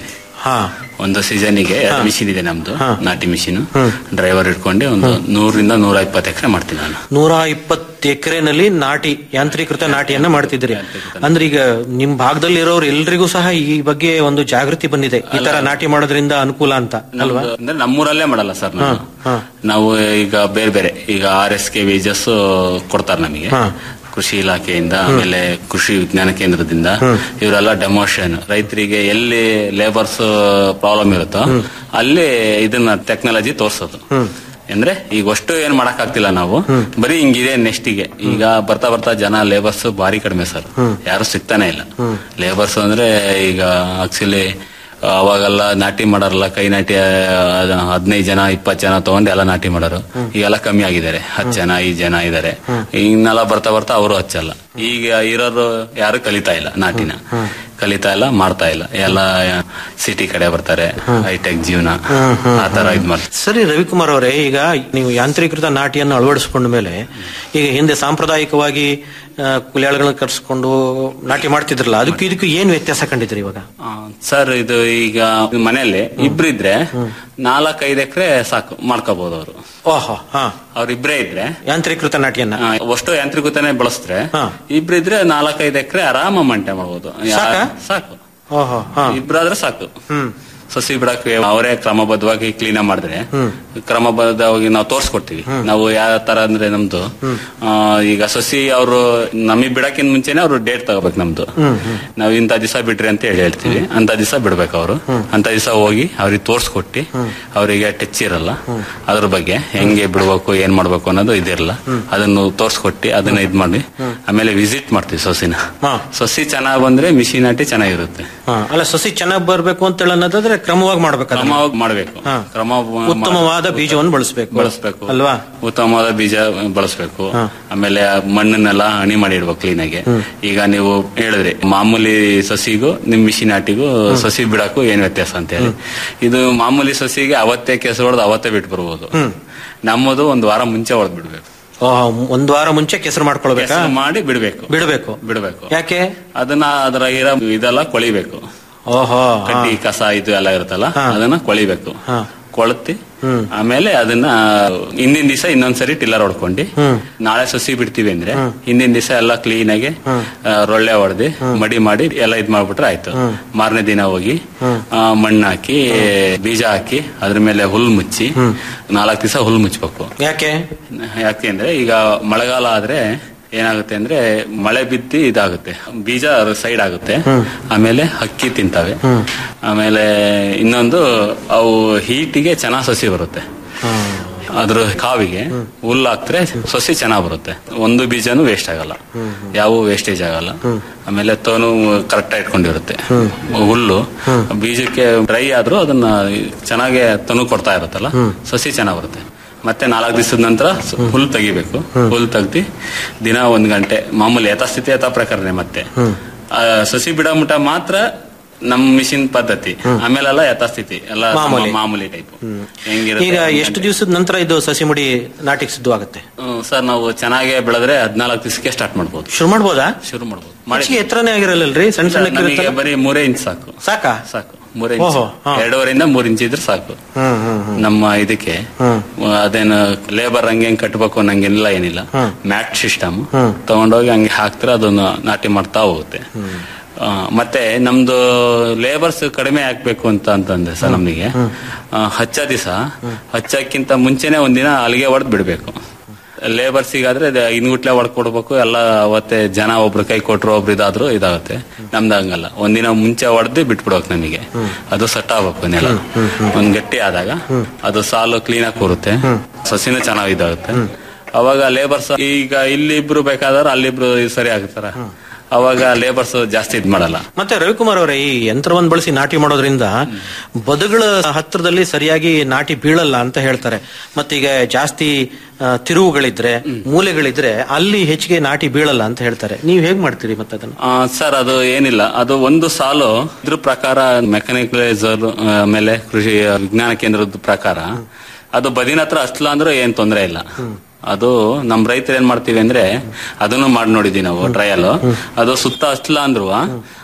ಒಂದು ಸೀಸನ್ಗೆ ಎರಡು ಮಿಷಿನ್ ಇದೆ ನಮ್ದು ನಾಟಿ ಮಿಷಿನ್ ಡ್ರೈವರ್ ಇಟ್ಕೊಂಡು ಒಂದು ನೂರಿಂದ ನೂರ ಇಪ್ಪತ್ತು ಎಕರೆ ಮಾಡ್ತೀನಿ ನಾನು ನೂರ ಇಪ್ಪತ್ತು ಎಕರೆನಲ್ಲಿ ನಾಟಿ ಯಾಂತ್ರೀಕೃತ ನಾಟಿಯನ್ನ ಮಾಡ್ತಿದ್ರಿ ಅಂದ್ರೆ ಈಗ ನಿಮ್ ಭಾಗದಲ್ಲಿ ಇರೋರು ಎಲ್ರಿಗೂ ಸಹ ಈ ಬಗ್ಗೆ ಒಂದು ಜಾಗೃತಿ ಬಂದಿದೆ ಈ ತರ ನಾಟಿ ಮಾಡೋದ್ರಿಂದ ಅನುಕೂಲ ಅಂತ ಅಲ್ವಾ ನಮ್ದು- ಅಂದ್ರೆ ನಮ್ಮೂರಲ್ಲೇ ಮಾಡಲ್ಲ ಸರ್ ನಾವು ನಾವು ಈಗ ಬೇರೆ ಬೇರೆ ಈಗ ಆರ್ ಎಸ್ ಕೆ ವೇಜಸ್ ಕೊಡ್ತಾರೆ ನಮಗೆ ಕೃಷಿ ಇಲಾಖೆಯಿಂದ ಆಮೇಲೆ ಕೃಷಿ ವಿಜ್ಞಾನ ಕೇಂದ್ರದಿಂದ ಇವರೆಲ್ಲ ಡೆಮೋಷನ್ ರೈತರಿಗೆ ಎಲ್ಲಿ ಲೇಬರ್ಸ್ ಪ್ರಾಬ್ಲಮ್ ಇರುತ್ತೋ ಅಲ್ಲಿ ಇದನ್ನ ಟೆಕ್ನಾಲಜಿ ತೋರ್ಸೋದು ಅಂದ್ರೆ ಈಗ ಅಷ್ಟು ಏನ್ ಮಾಡಕ್ ಆಗ್ತಿಲ್ಲ ನಾವು ಬರೀ ಹಿಂಗಿದೆ ನೆಕ್ಸ್ಟ್ ಗೆ ಈಗ ಬರ್ತಾ ಬರ್ತಾ ಜನ ಲೇಬರ್ಸ್ ಭಾರಿ ಕಡಿಮೆ ಸರ್ ಯಾರು ಸಿಗ್ತಾನೆ ಇಲ್ಲ ಲೇಬರ್ಸ್ ಅಂದ್ರೆ ಈಗ ಆಕ್ಚುಲಿ ಅವಾಗೆಲ್ಲ ನಾಟಿ ಮಾಡಾರಲ್ಲ ಕೈ ನಾಟಿ ಹದಿನೈದು ಜನ ಇಪ್ಪತ್ತು ಜನ ತಗೊಂಡು ಎಲ್ಲ ನಾಟಿ ಮಾಡೋರು ಈಗೆಲ್ಲ ಕಮ್ಮಿ ಆಗಿದ್ದಾರೆ ಹತ್ತು ಜನ ಐದು ಜನ ಇದಾರೆ ಇನ್ನೆಲ್ಲ ಬರ್ತಾ ಬರ್ತಾ ಅವರು ಹಚ್ಚಲ್ಲ ಈಗ ಇರೋರು ಯಾರು ಕಲಿತಾ ಇಲ್ಲ ನಾಟಿನ ಕಲಿತಾ ಇಲ್ಲ ಮಾಡ್ತಾ ಇಲ್ಲ ಎಲ್ಲ ಸಿಟಿ ಕಡೆ ಬರ್ತಾರೆ ಹೈಟೆಕ್ ಜೀವನ ಆ ತರ ಇದ್ ಮಾಡ್ತಾರೆ ಸರಿ ರವಿಕುಮಾರ್ ಅವರೇ ಈಗ ನೀವು ಯಾಂತ್ರೀಕೃತ ನಾಟಿಯನ್ನು ಅಳವಡಿಸಿಕೊಂಡ ಮೇಲೆ ಈಗ ಹಿಂದೆ ಸಾಂಪ್ರದಾಯಿಕವಾಗಿ ಆ, ಕುಲಿಯಾಳುಗಳನ್ನ ಕರ್ಸ್ಕೊಂಡು ನಾಟಿ ಮಾಡ್ತಿದ್ರಲ್ಲ ಅದಕ್ಕೂ ಇದಕ್ಕೂ ಏನ್ ವ್ಯತ್ಯಾಸ ಕಂಡಿದ್ರಿ ಇವಾಗ ಸರ್ ಇದು ಈಗ ಮನೆಯಲ್ಲಿ ಇಬ್ರಿದ್ರೆ ನಾಲ್ಕೈದು ಎಕರೆ ಸಾಕು ಮಾಡ್ಕೋಬಹುದು ಅವರು ಓಹೋ ಹಾ ಅವ್ರಿಬ್ರೇ ಇದ್ರೆ ಯಾಂತ್ರೀಕೃತ ನಾಟಿಯನ್ನ ಆ, ಅಷ್ಟು ಯಾಂತ್ರಿಕತೆನೆ ಬಳಸಿದ್ರೆ ಇಬ್ರಿದ್ರೆ ನಾಲ್ಕೈದು ಎಕರೆ ಆರಾಮ ಮಂಟೆ ಮಾಡ್ಬೋದು ಯಾ- ಸಾಕಾ? ಸಾಕು ಓಹೋ ಹಾ ಇಬ್ರಾದ್ರೆ ಸಾಕು ಹ್ಮ್ ಸಸಿ ಬಿಡಕ್ಕೆ ಅವರೇ ಕ್ರಮಬದ್ಧವಾಗಿ ಕ್ಲೀನ್ ಮಾಡಿದ್ರೆ ಕ್ರಮಬದ್ಧವಾಗಿ ನಾವು ತೋರ್ಸ್ಕೊಡ್ತೀವಿ ನಾವು ಯಾವ ತರ ಅಂದ್ರೆ ನಮ್ದು ಆ, ಈಗ ಸಸಿ ಅವರು ನಮಗ್ ಬಿಡಕ್ಕಿಂತ ಮುಂಚೆನೆ ಅವ್ರು ಡೇಟ್ ತಗೋಬೇಕು ನಮ್ದು ನಾವ್ ಇಂಥ ದಿವಸ ಬಿಡ್ರಿ ಅಂತ ಹೇಳಿ ಹೇಳ್ತೀವಿ ಅಂತ ದಿವಸ ಬಿಡ್ಬೇಕು ಅವರು ಅಂತ ದಿವಸ ಹೋಗಿ ಅವ್ರಿಗೆ ತೋರ್ಸ್ಕೊಟ್ಟಿ ಅವರಿಗೆ ಟಚ್ ಇರಲ್ಲ ಅದ್ರ ಬಗ್ಗೆ ಹೆಂಗೆ ಬಿಡ್ಬೇಕು ಏನ್ ಮಾಡ್ಬೇಕು ಅನ್ನೋದು ಇದಿರಲ್ಲ ಅದನ್ನು ತೋರ್ಸ್ಕೊಟ್ಟಿ ಅದನ್ನ ಇದ್ ಮಾಡಿ ಆಮೇಲೆ ವಿಸಿಟ್ ಮಾಡ್ತೀವಿ ಸಸಿನ ಸಸಿ ಚೆನ್ನಾಗ್ ಬಂದ್ರೆ ಮಿಷಿನ್ ಆಟಿ ಚೆನ್ನಾಗಿರುತ್ತೆ ಹಾ ಅಲ್ಲ ಸಸಿ ಚೆನ್ನಾಗಿ ಬರ್ಬೇಕು ಅಂತ ಹೇಳಿ ಅನ್ನೋದಾದ್ರೆ ಕ್ರಮವಾಗಿ ಮಾಡ್ಬೇಕು ಅದನ್ನ. ಕ್ರಮವಾಗಿ ಮಾಡ್ಬೇಕು ಕ್ರಮ ಉತ್ತಮವಾದ ಬೀಜವನ್ನು ಬಳಸಬೇಕು ಬಳಸ್ಬೇಕು ಅಲ್ವಾ ಉತ್ತಮವಾದ ಬೀಜ ಬಳಸಬೇಕು ಆಮೇಲೆ ಆ ಮಣ್ಣನ್ನೆಲ್ಲ ಹಣಿ ಮಾಡಿ ಇಡ್ಬೇಕು ಕ್ಲೀನ್ ಆಗಿ ಈಗ ನೀವು ಹೇಳಿದ್ರಿ ಮಾಮೂಲಿ ಸಸಿಗೂ ನಿಮ್ ಮಿಷಿನ್ ಆಟಿಗೂ ಸಸಿ ಬಿಡಕ್ಕೂ ಏನ್ ವ್ಯತ್ಯಾಸ ಅಂತ ಹೇಳಿ ಇದು ಮಾಮೂಲಿ ಸಸಿಗೆ ಅವತ್ತೇ ಕೆಸರು ಹೊಡೆದು ಅವತ್ತೇ ಬಿಟ್ಟು ಬರ್ಬೋದು ನಮ್ಮದು ಒಂದು ವಾರ ಮುಂಚೆ ಹೊಡೆದ್ ಬಿಡ್ಬೇಕು ಒಂದ್ ವಾರ ಮುಂಚೆ ಕೆಸರು ಮಾಡ್ಕೊಳ್ಬೇಕಾ ಕೆಸರು ಮಾಡಿ ಬಿಡ್ಬೇಕು ಬಿಡಬೇಕು ಬಿಡ್ಬೇಕು ಯಾಕೆ ಅದನ್ನ ಅದರ ಇರೋ ಇದೆಲ್ಲ ಕೊಳಿಬೇಕು ಓಹೋ ಕಡ್ಡಿ ಕಸ ಇದು ಎಲ್ಲ ಇರುತ್ತಲ್ಲ ಅದನ್ನ ಕೊಳಿಬೇಕು ಕೊಳತಿ ಆಮೇಲೆ ಅದನ್ನ ಹಿಂದಿನ ದಿವಸ ಇನ್ನೊಂದ್ಸರಿ ಟಿಲ್ಲರ್ ಹೊಡ್ಕೊಂಡು ನಾಳೆ ಸಸಿ ಬಿಡ್ತೀವಿ ಅಂದ್ರೆ ಹಿಂದಿನ ದಿವಸ ಎಲ್ಲ ಕ್ಲೀನ್ ಆಗಿ ಆ, ರೊಳ್ಳೆ ಹೊಡೆದಿ ಮಡಿ ಮಾಡಿ ಎಲ್ಲ ಇದ್ ಮಾಡ್ಬಿಟ್ರೆ ಆಯ್ತು ಮಾರನೇ ದಿನ ಹೋಗಿ ಆ, ಮಣ್ಣು ಹಾಕಿ ಬೀಜ ಹಾಕಿ ಅದ್ರ ಮೇಲೆ ಹುಲ್ ಮುಚ್ಚಿ ನಾಲ್ಕು ದಿವಸ ಹುಲ್ ಮುಚ್ಚಬೇಕು ಯಾಕೆ ಯಾಕೆ ಅಂದ್ರೆ ಈಗ ಮಳೆಗಾಲ ಆದ್ರೆ ಏನಾಗುತ್ತೆ ಅಂದ್ರೆ ಮಳೆ ಬಿದ್ದಿ ಇದಾಗುತ್ತೆ ಬೀಜ ಸೈಡ್ ಆಗುತ್ತೆ ಆಮೇಲೆ ಹಕ್ಕಿ ತಿಂತವೆ ಆಮೇಲೆ ಇನ್ನೊಂದು ಅವು ಹೀಟಿಗೆ ಚೆನ್ನಾಗ್ ಸಸಿ ಬರುತ್ತೆ ಅದ್ರ ಕಾವಿಗೆ ಹುಲ್ಲು ಹಾಕ್ದ್ರೆ ಸಸಿ ಚೆನ್ನಾಗ್ ಬರುತ್ತೆ ಒಂದು ಬೀಜನೂ ವೇಸ್ಟ್ ಆಗಲ್ಲ ಯಾವ ವೇಸ್ಟೇಜ್ ಆಗಲ್ಲ ಆಮೇಲೆ ತನು ಕರೆಕ್ಟ್ ಇಟ್ಕೊಂಡಿರುತ್ತೆ ಹುಲ್ಲು ಬೀಜಕ್ಕೆ ಡ್ರೈ ಆದ್ರೂ ಅದನ್ನ ಚೆನ್ನಾಗೆ ತನು ಕೊಡ್ತಾ ಇರುತ್ತಲ್ಲ ಸಸಿ ಚೆನ್ನಾಗ್ ಬರುತ್ತೆ ಮತ್ತೆ ನಾಲ್ಕು ದಿವಸದ ನಂತರ ಸ- ಹುಲ್ ತೆಗಿಬೇಕು ಹುಲ್ ತೆಗ್ದಿ ದಿನ ಒಂದ್ ಗಂಟೆ ಮಾಮೂಲಿ ಯಥಾಸ್ಥಿತಿ ಯಥಾ ಪ್ರಕಾರನೆ ಮತ್ತೆ ಆ, ಸಸಿ ಬಿಡೋ ಮುಟ ಮಾತ್ರ ನಮ್ ಮಿಷಿನ್ ಪದ್ಧತಿ ಆಮೇಲೆಲ್ಲ ಯಥಾಸ್ಥಿತಿ ಎಲ್ಲ ನಮ್ಮ ಮಾಮೂಲಿ. ಮಾಮೂಲಿ ಟೈಪ್ ಹೆಂಗಿರುತ್ತೆ ಈಗ ಒಂದ್ ಎಷ್ಟು ಗಂಟೆ. ದಿವಸದ ನಂತರ ಇದು ಸಸಿ ಮುಡಿ ನಾಟಿಗೆ ಸಿದ್ಧವಾಗುತ್ತೆ ಹ್ಮ್, ಸರ್ ನಾವು ಚೆನ್ನಾಗಿ ಬೆಳೆದ್ರೆ ಹದಿನಾಲ್ಕು ದಿವಸಕ್ಕೆ ಸ್ಟಾರ್ಟ್ ಮಾಡ್ಬೋದು ಶುರು ಮಾಡ್ಬೋದಾ ಶುರು ಮಾಡ್ಬೋದು ಹೆಚ್ಚಿಗೆ ಎತ್ತರನೇ ಆಗಿರಲ್ಲಲ್ರಿ ಸಣ್ಣ ಸಣ್ಣ ನಮಗೆ ಬರೀ ಮೂರೇ ಇಂಚ್ ಸಾಕು ಸಾಕಾ ಸಾಕು ಮೂರೇ ಇಂಚ್ ಓಹೋ, ಹಾ. ಎರಡೂವರೆಯಿಂದ ಮೂರ್ ಇಂಚ್ ಇದ್ರೆ ಸಾಕು ಹ್ಮ್ ಹ್ಮ್ ಹ್ಮ್ ನಮ್ಮ ಇದಕ್ಕೆ ಅದೇನು ಲೇಬರ್ ಹಂಗೆ ಹೆಂಗ್ ಕಟ್ಬೇಕು ಅನ್ನಂಗೆಲ್ಲ ಏನಿಲ್ಲ ಮ್ಯಾಟ್ ಸಿಸ್ಟಮ್ ತಗೊಂಡೋಗಿ ಹಂಗೆ ಹಾಕ್ತಾರೆ ಅದನ್ನ ನಾಟಿ ಮಾಡ್ತಾ ಹೋಗುತ್ತೆ ಆ, ಮತ್ತೆ ನಮ್ದು ಲೇಬರ್ಸ್ ಕಡಿಮೆ ಹಾಕ್ಬೇಕು ಅಂತ ಅಂತಂದ್ರೆ ಸರ್ ನಮಗೆ ಹಚ್ಚ ದಿವಸ ಹಚ್ಚಕ್ಕಿಂತ ಮುಂಚೆನೆ ಒಂದಿನ ಅಲ್ಲಿಗೆ ಹೊಡೆದ್ ಬಿಡ್ಬೇಕು ಲೇಬರ್ಸಿಗಾದ್ರೆ ಇನ್ಗುಟ್ಲೆ ಹೊಡ್ಕೊಡ್ಬೇಕು ಎಲ್ಲ ಅವತ್ತೆ ಜನ ಒಬ್ರು ಕೈ ಕೊಟ್ರು ಒಬ್ರು ಇದಾದ್ರು ಇದಾಗುತ್ತೆ ನಮ್ದು ಹಂಗಲ್ಲ ಒಂದಿನ ಮುಂಚೆ ಹೊಡೆದು ಬಿಟ್ಬಿಡ್ಬೇಕು ನಮಗೆ ಅದು ಸೆಟ್ ಆಗ್ಬೇಕು ನೆಲ ಒಂದ್ ಗಟ್ಟಿ ಆದಾಗ ಅದು ಸಾಲು ಕ್ಲೀನ್ ಆಗಿ ಕೂರುತ್ತೆ ಸಸಿನೂ ಚೆನ್ನಾಗಿ ಇದಾಗುತ್ತೆ ಅವಾಗ ಲೇಬರ್ಸ್ ಈಗ ಇಲ್ಲಿಬ್ರು ಬೇಕಾದ್ರೆ ಅಲ್ಲಿಬ್ರು ಸರಿ ಆಗ್ತಾರ ಅವಾಗ ಲೇಬರ್ಸ್ ಜಾಸ್ತಿ ಇದ್ ಮಾಡಲ್ಲ ಮತ್ತೆ ರವಿಕುಮಾರ್ ಅವರೇ ಈ ಯಂತ್ರವನ್ನು ಬಳಸಿ ನಾಟಿ ಮಾಡೋದ್ರಿಂದ ಬದುಗಳ ಹತ್ತಿರದಲ್ಲಿ ಸರಿಯಾಗಿ ನಾಟಿ ಬೀಳಲ್ಲ ಅಂತ ಹೇಳ್ತಾರೆ ಮತ್ತೀಗ ಜಾಸ್ತಿ ಆ, ತಿರುವುಗಳಿದ್ರೆ ಮೂಲೆಗಳಿದ್ರೆ ಅಲ್ಲಿ ಹೆಚ್ಚಿಗೆ ನಾಟಿ ಬೀಳಲ್ಲ ಅಂತ ಹೇಳ್ತಾರೆ ನೀವ್ ಹೇಗ್ ಮಾಡ್ತೀರಿ ಮತ್ತೆ ಅದನ್ನ ಆ, ಸರ್ ಅದು ಏನಿಲ್ಲ ಅದು ಒಂದು ಸಾಲು ಇದ್ರ ಪ್ರಕಾರ ಮೆಕ್ಯಾನಿಕಲೈಸರ್ ಆಮೇಲೆ ಕೃಷಿ ವಿಜ್ಞಾನ ಕೇಂದ್ರದ ಪ್ರಕಾರ ಅದು ಬದಿನ ಹತ್ರ ಹಚ್ಲ ಅಂದ್ರೆ ಏನ್ ತೊಂದರೆ ಇಲ್ಲ ಅದು ನಮ್ ರೈತರು ಏನ್ ಮಾಡ್ತೀವಿ ಅಂದ್ರೆ ಅದನ್ನು ಮಾಡಿ ನೋಡಿದೀವಿ ನಾವು ಟ್ರಯಲ್ ಅದು ಸುತ್ತ ಹಚ್ಲ ಅಂದ್ರು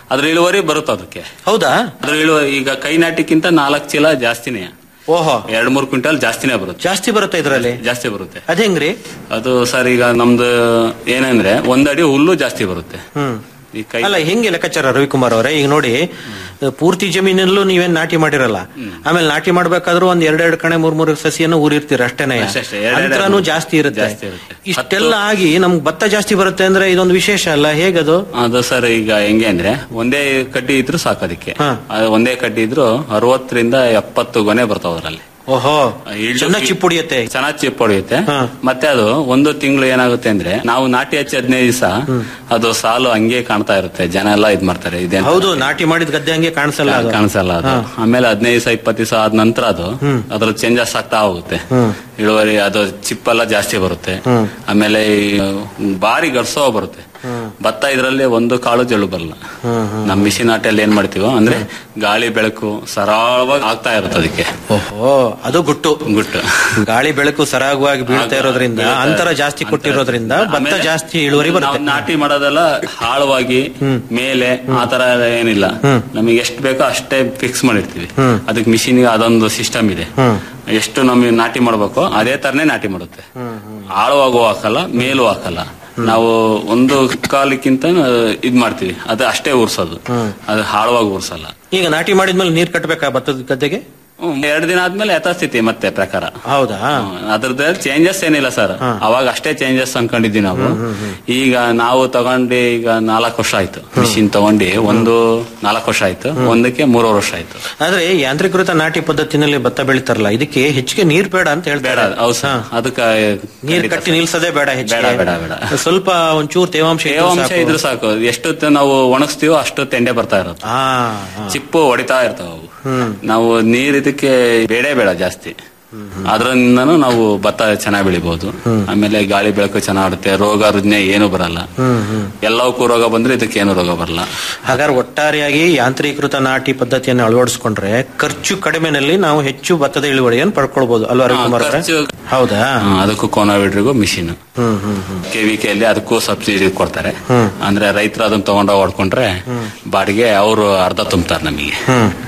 ಅದ್ರ ಇಳುವರಿ ಬರುತ್ತೆ ಅದಕ್ಕೆ ಹೌದಾ ಅದ್ರ ಇಳುವರಿ ಈಗ ಕೈ ನಾಟಿಕ್ಕಿಂತ ನಾಲ್ಕು ಚೀಲ ಜಾಸ್ತಿನೇ ಓಹೋ ಎರಡ್ ಮೂರ್ ಕ್ವಿಂಟಲ್ ಜಾಸ್ತಿನೇ ಬರುತ್ತೆ ಜಾಸ್ತಿ ಬರುತ್ತೆ ಇದರಲ್ಲಿ ಜಾಸ್ತಿ ಬರುತ್ತೆ ಅದ್ ಹೆಂಗ್ರಿ ಅದು ಸರ್ ಈಗ ನಮ್ದು ಏನಂದ್ರೆ ಒಂದಡಿ ಹುಲ್ಲು ಜಾಸ್ತಿ ಬರುತ್ತೆ ಹ್ಮ್ ಈ ಕೈ ಅಲ್ಲ ಹೆಂಗೆ ಲೆಕ್ಕಾಚಾರ ರವಿಕುಮಾರ್ ಅವರೇ ಈಗ ನೋಡಿ ಪೂರ್ತಿ ಜಮೀನಲ್ಲೂ ನೀವೇನ್ ನಾಟಿ ಮಾಡಿರಲ್ಲ ಆಮೇಲೆ ನಾಟಿ ಮಾಡ್ಬೇಕಾದ್ರೂ ಒಂದ್ ಎರಡೆರಡು ಕಣೆ ಮೂರ್ ಮೂರು ಸಸಿಯನ್ನು ಊರಿರ್ತೀರ ಅಷ್ಟೇನೆ ಅಷ್ಟೇ, ಅಷ್ಟೇ. ಎರಡೆರಡು ಅಂತರನೂ ಜಾಸ್ತಿ ಇರುತ್ತೆ ಜಾಸ್ತಿ ಇರುತ್ತೆ. ಇಷ್ಟೆಲ್ಲ ಆಗಿ ನಮ್ಗೆ ಭತ್ತ ಜಾಸ್ತಿ ಬರುತ್ತೆ ಅಂದ್ರೆ ಇದೊಂದು ವಿಶೇಷ ಅಲ್ಲ ಹೇಗದು ಅದು ಸರ್ ಈಗ ಹೆಂಗೆ ಅಂದ್ರೆ ಒಂದೇ ಕಡ್ಡಿ ಇದ್ರು ಸಾಕು ಅದಕ್ಕೆ ಅದು ಒಂದೇ ಕಡ್ಡಿ ಇದ್ರು ಅರವತ್ತರಿಂದ ಎಪ್ಪತ್ತು ಗೊನೆ ಬರ್ತಾವ ಅದರಲ್ಲಿ ಓಹೋ ಚೆನ್ನಾಗಿ ಚಿಪ್ಪು ಹೊಡಿಯುತ್ತೆ ಚೆನ್ನಾಗಿ ಚಿಪ್ ಹೊಡೆಯುತ್ತೆ ಮತ್ತೆ ಅದು ಒಂದು ತಿಂಗಳು ಏನಾಗುತ್ತೆ ಅಂದ್ರೆ ನಾವು ನಾಟಿ ಹಚ್ಚಿ ಹದಿನೈದು ದಿವಸ ಅದು ಸಾಲು ಹಂಗೆ ಕಾಣ್ತಾ ಇರುತ್ತೆ ಜನ ಎಲ್ಲ ಇದ್ ಮಾಡ್ತಾರೆ ಇದೇ ಹೌದು ನಾಟಿ ಮಾಡಿದ ಗದ್ದೆ ಹಂಗೆ ಕಾಣಿಸಲ್ಲ ಅದು. ಕಾಣಿಸಲ್ಲ ಅದು ಆಮೇಲೆ ಹದಿನೈದು ದಿವಸ ಇಪ್ಪತ್ತು ದಿವಸ ಆದ ನಂತರ ಅದು ಅದ್ರ ಚೇಂಜಸ್ ಆಗ್ತಾ ಹೋಗುತ್ತೆ ಇಳುವರಿ ಅದು ಚಿಪ್ಪೆಲ್ಲ ಜಾಸ್ತಿ ಬರುತ್ತೆ ಆಮೇಲೆ ಈ ಭಾರಿ ಗಡ್ಸೋ ಬರುತ್ತೆ ಭತ್ತ ಇದ್ರಲ್ಲಿ ಒಂದು ಕಾಳು ಜಳು ಬರಲ್ಲ ನಮ್ಮ ಮಿಷಿನ್ ಆಟಲ್ಲಿ ಏನ್ ಮಾಡ್ತೀವೋ ಅಂದ್ರೆ ಗಾಳಿ ಬೆಳಕು ಸರಳವಾಗಿ ಆಗ್ತಾ ಇರುತ್ತೆ ಅದಕ್ಕೆ ಓಹೋ ಅದು ಗುಟ್ಟು ಗುಟ್ಟು ಗಾಳಿ ಬೆಳಕು ಸರಾಗವಾಗಿ ಬೀಳ್ತಾ ಇರೋದ್ರಿಂದ ಅಂತರ ಜಾಸ್ತಿ ಕೊಟ್ಟಿರೋದ್ರಿಂದ ಭತ್ತ ಆಮೇಲೆ ಜಾಸ್ತಿ ಇಳುವರಿ ನಾವು ಬರುತ್ತೆ ನಾಟಿ ಮಾಡೋದೆಲ್ಲ ಆಳವಾಗಿ ಮೇಲೆ ಆತರ ಎಲ್ಲ ಏನಿಲ್ಲ ನಮಗೆ ಎಷ್ಟು ಬೇಕೋ ಅಷ್ಟೇ ಫಿಕ್ಸ್ ಮಾಡಿರ್ತೀವಿ ಅದಕ್ಕೆ ಮಿಷಿನ್ ಅದೊಂದು ಸಿಸ್ಟಮ್ ಇದೆ ಎಷ್ಟು ನಮಗೆ ನಾಟಿ ಮಾಡ್ಬೇಕೋ ಅದೇ ತರನೇ ನಾಟಿ ಮಾಡುತ್ತೆ ಆಳವಾಗೂ ಹಾಕಲ್ಲ ಮೇಲೂ ಹಾಕಲ್ಲ ನಾವು ಒಂದು ಕಾಲಕ್ಕಿಂತ ಇದ್ ಮಾಡ್ತೀವಿ ಅದು ಅಷ್ಟೇ ಉರ್ಸೋದು ಅದು ಆಳವಾಗಿ ಉರ್ಸಲ್ಲ ಈಗ ನಾಟಿ ಮಾಡಿದ್ಮೇಲೆ ನೀರ್ ಕಟ್ಟಬೇಕಾ ಭತ್ತದ ಗದ್ದೆಗೆ ಎರಡು ದಿನ ಆದ್ಮೇಲೆ ಯಥಾಸ್ಥಿತಿ ಮತ್ತೆ ಪ್ರಕಾರ ಹೌದಾ ಅದ್ರದ್ದು ಚೇಂಜಸ್ ಏನಿಲ್ಲ ಸರ್ ಅವಾಗ ಅಷ್ಟೇ ಚೇಂಜಸ್ ಅನ್ಕೊಂಡಿದ್ವಿ ನಾವು ಈಗ ನಾವು ತಗೊಂಡು ಈಗ ನಾಲ್ಕು ವರ್ಷ ಆಯ್ತು ಮಿಷಿನ್ ತಗೊಂಡು ಒಂದು ನಾಲ್ಕು ವರ್ಷ ಆಯ್ತು ಒಂದಕ್ಕೆ ಮೂರುವರೆ ವರ್ಷ ಆಯ್ತು ಆದ್ರೆ ಯಾಂತ್ರೀಕೃತ ನಾಟಿ ಪದ್ಧತಿನಲ್ಲಿ ಭತ್ತ ಬೆಳಿತಾರಲ್ಲ ಇದಕ್ಕೆ ಹೆಚ್ಚಿಗೆ ನೀರ್ ಬೇಡ ಅಂತ ಹೇಳ್ಬೇಡ ಹೌದು ಸರ್ ಅದಕ್ಕೆ ನೀರ್ ಕಟ್ಟಿ ನಿಲ್ಸದೇ ಬೇಡ ಹೆಚ್ಚಿಗೆ ಬೇಡ, ಬೇಡ, ಬೇಡ. ಸ್ವಲ್ಪ ಒಂಚೂರು ತೇವಾಂಶ ಇದ್ರೂ ತೇವಾಂಶ ಸಾಕು. ಇದ್ರು ಸಾಕು ಎಷ್ಟು ತ- ನಾವು ಒಣಗಿಸ್ತೀವೋ ಅಷ್ಟು ತೆಂಡೆ ಬರ್ತಾ ಇರುತ್ತೆ ಆ, ಚಿಪ್ಪು ಹೊಡಿತಾ ಇರ್ತಾವ ಅವು ನಾವು ನೀರ್ ಇದಕ್ಕೆ ಬೇಡೇ ಬೇಡ ಜಾಸ್ತಿ ಅದರಿಂದನೂ ನಾವು ಭತ್ತ ಚೆನ್ನಾಗಿ ಬೆಳಿಬಹುದು ಆಮೇಲೆ ಗಾಳಿ ಬೆಳಕು ಚೆನ್ನಾಗಿರುತ್ತೆ ರೋಗ ರುಜಿನ ಏನು ಬರಲ್ಲ ಎಲ್ಲವಕ್ಕೂ ರೋಗ ಬಂದ್ರೆ ಇದಕ್ಕೆ ಏನು ರೋಗ ಬರಲ್ಲ ಹಾಗಾದ್ರೆ ಒಟ್ಟಾರೆಯಾಗಿ ಯಾಂತ್ರೀಕೃತ ನಾಟಿ ಪದ್ಧತಿಯನ್ನು ಅಳವಡಿಸಿಕೊಂಡ್ರೆ ಖರ್ಚು ಕಡಿಮೆನಲ್ಲಿ ನಾವು ಹೆಚ್ಚು ಭತ್ತದ ಇಳುವರಿಯನ್ನು ಪಡ್ಕೊಳ್ಬಹುದು ಅಲ್ವಾ ರವಿಕುಮಾರ್ ಅವರೇ? ಖರ್ಚು- ಹೌದಾ ಹಾ, ಅದಕ್ಕೂ ಕೋನವಿಡ್ರಿಗೂ ಮಿಷಿನ್ ಹ್ಮ್ ಹ್ಮ್ ಹ್ಮ್ ಕೆವಿಕೆ ಅಲ್ಲಿ ಅದಕ್ಕೂ ಸಬ್ಸಿಡಿ ಕೊಡ್ತಾರೆ ಅಂದ್ರೆ ರೈತರು ಅದನ್ನ ತಗೊಂಡೋಗಿ ಹೊಡ್ಕೊಂಡ್ರೆ ಬಾಡಿಗೆ ಅವರು ಅರ್ಧ ತುಂಬ್ತಾರೆ ನಮಗೆ